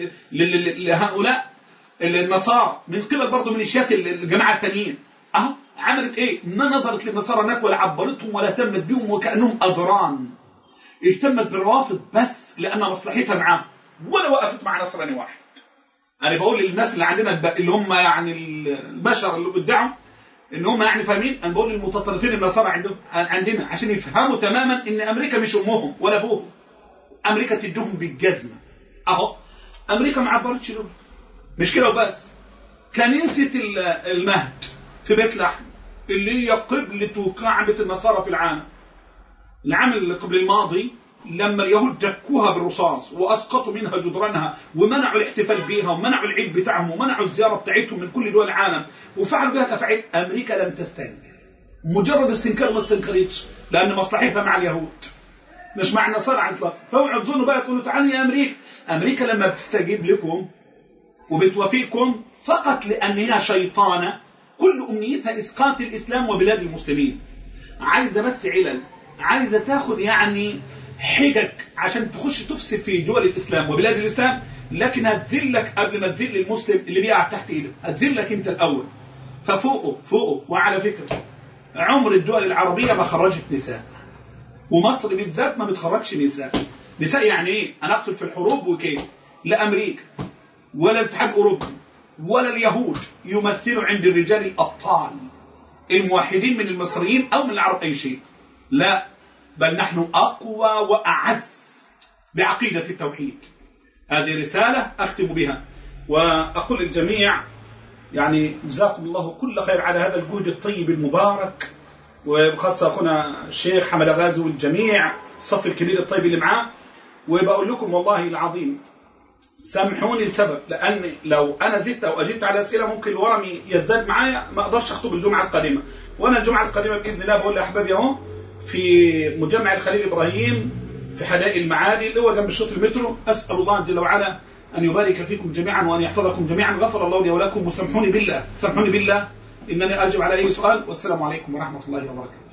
لهؤلاء النصارى من قبل برضه ميليشيات الجماعه الثانيين اهو عملت ايه؟ ما نظرت للنصارى هناك ولا عبرتهم ولا اهتمت بهم وكانهم اضران اهتمت بالروافض بس لان مصلحتها معاه ولا وقفت مع نصراني واحد انا بقول للناس اللي عندنا اللي هم يعني البشر اللي ادعوا ان هم يعني فاهمين انا بقول للمتطرفين النصارى عندهم عندنا عشان يفهموا تماما ان امريكا مش امهم ولا ابوهم امريكا تديهم بالجزمه اهو امريكا ما عبرتش دول مش كده وبس كنيسه المهد في بيت لحم اللي هي قبلة وكعبة النصارى في العالم العام اللي قبل الماضي لما اليهود دكوها بالرصاص واسقطوا منها جدرانها ومنعوا الاحتفال بها ومنعوا العيد بتاعهم ومنعوا الزياره بتاعتهم من كل دول العالم وفعلوا بها الافعال امريكا لم تستنكر مجرد استنكار ما استنكرتش لان مصلحتها مع اليهود مش مع النصارى على الاطلاق فاوعوا تظنوا بقى تقولوا تعالوا يا امريكا امريكا لما بتستجيب لكم وبتوافقكم فقط لان هي شيطانه كل امنيتها اسقاط الاسلام وبلاد المسلمين عايزه بس علل عايزه تاخد يعني حجج عشان تخش تفسد في دول الاسلام وبلاد الاسلام لكن هتذلك قبل ما تذل المسلم اللي بيقع تحت ايده هتذلك انت الاول ففوقه فوقه وعلى فكره عمر الدول العربيه ما خرجت نساء ومصر بالذات ما بتخرجش نساء نساء يعني ايه انا اقتل في الحروب وكيف لا امريكا ولا الاتحاد الاوروبي ولا اليهود يمثلوا عند الرجال الابطال الموحدين من المصريين او من العرب اي شيء لا بل نحن اقوى واعز بعقيده التوحيد هذه رساله اختم بها واقول للجميع يعني جزاكم الله كل خير على هذا الجهد الطيب المبارك وخاصة أخونا الشيخ حمد غازي والجميع الصف الكبير الطيب اللي معاه وبقول لكم والله العظيم سامحوني لسبب لأن لو أنا زدت أو أجبت على أسئلة ممكن الورم يزداد معايا ما أقدرش أخطب الجمعة القادمة وأنا الجمعة القادمة بإذن الله بقول لأحبابي أهو في مجمع الخليل إبراهيم في حدائق المعادي اللي هو جنب شط المترو أسأل الله جل وعلا أن يبارك فيكم جميعا وأن يحفظكم جميعا غفر الله لي ولكم وسامحوني بالله سامحوني بالله إنني أجب على أي سؤال والسلام عليكم ورحمة الله وبركاته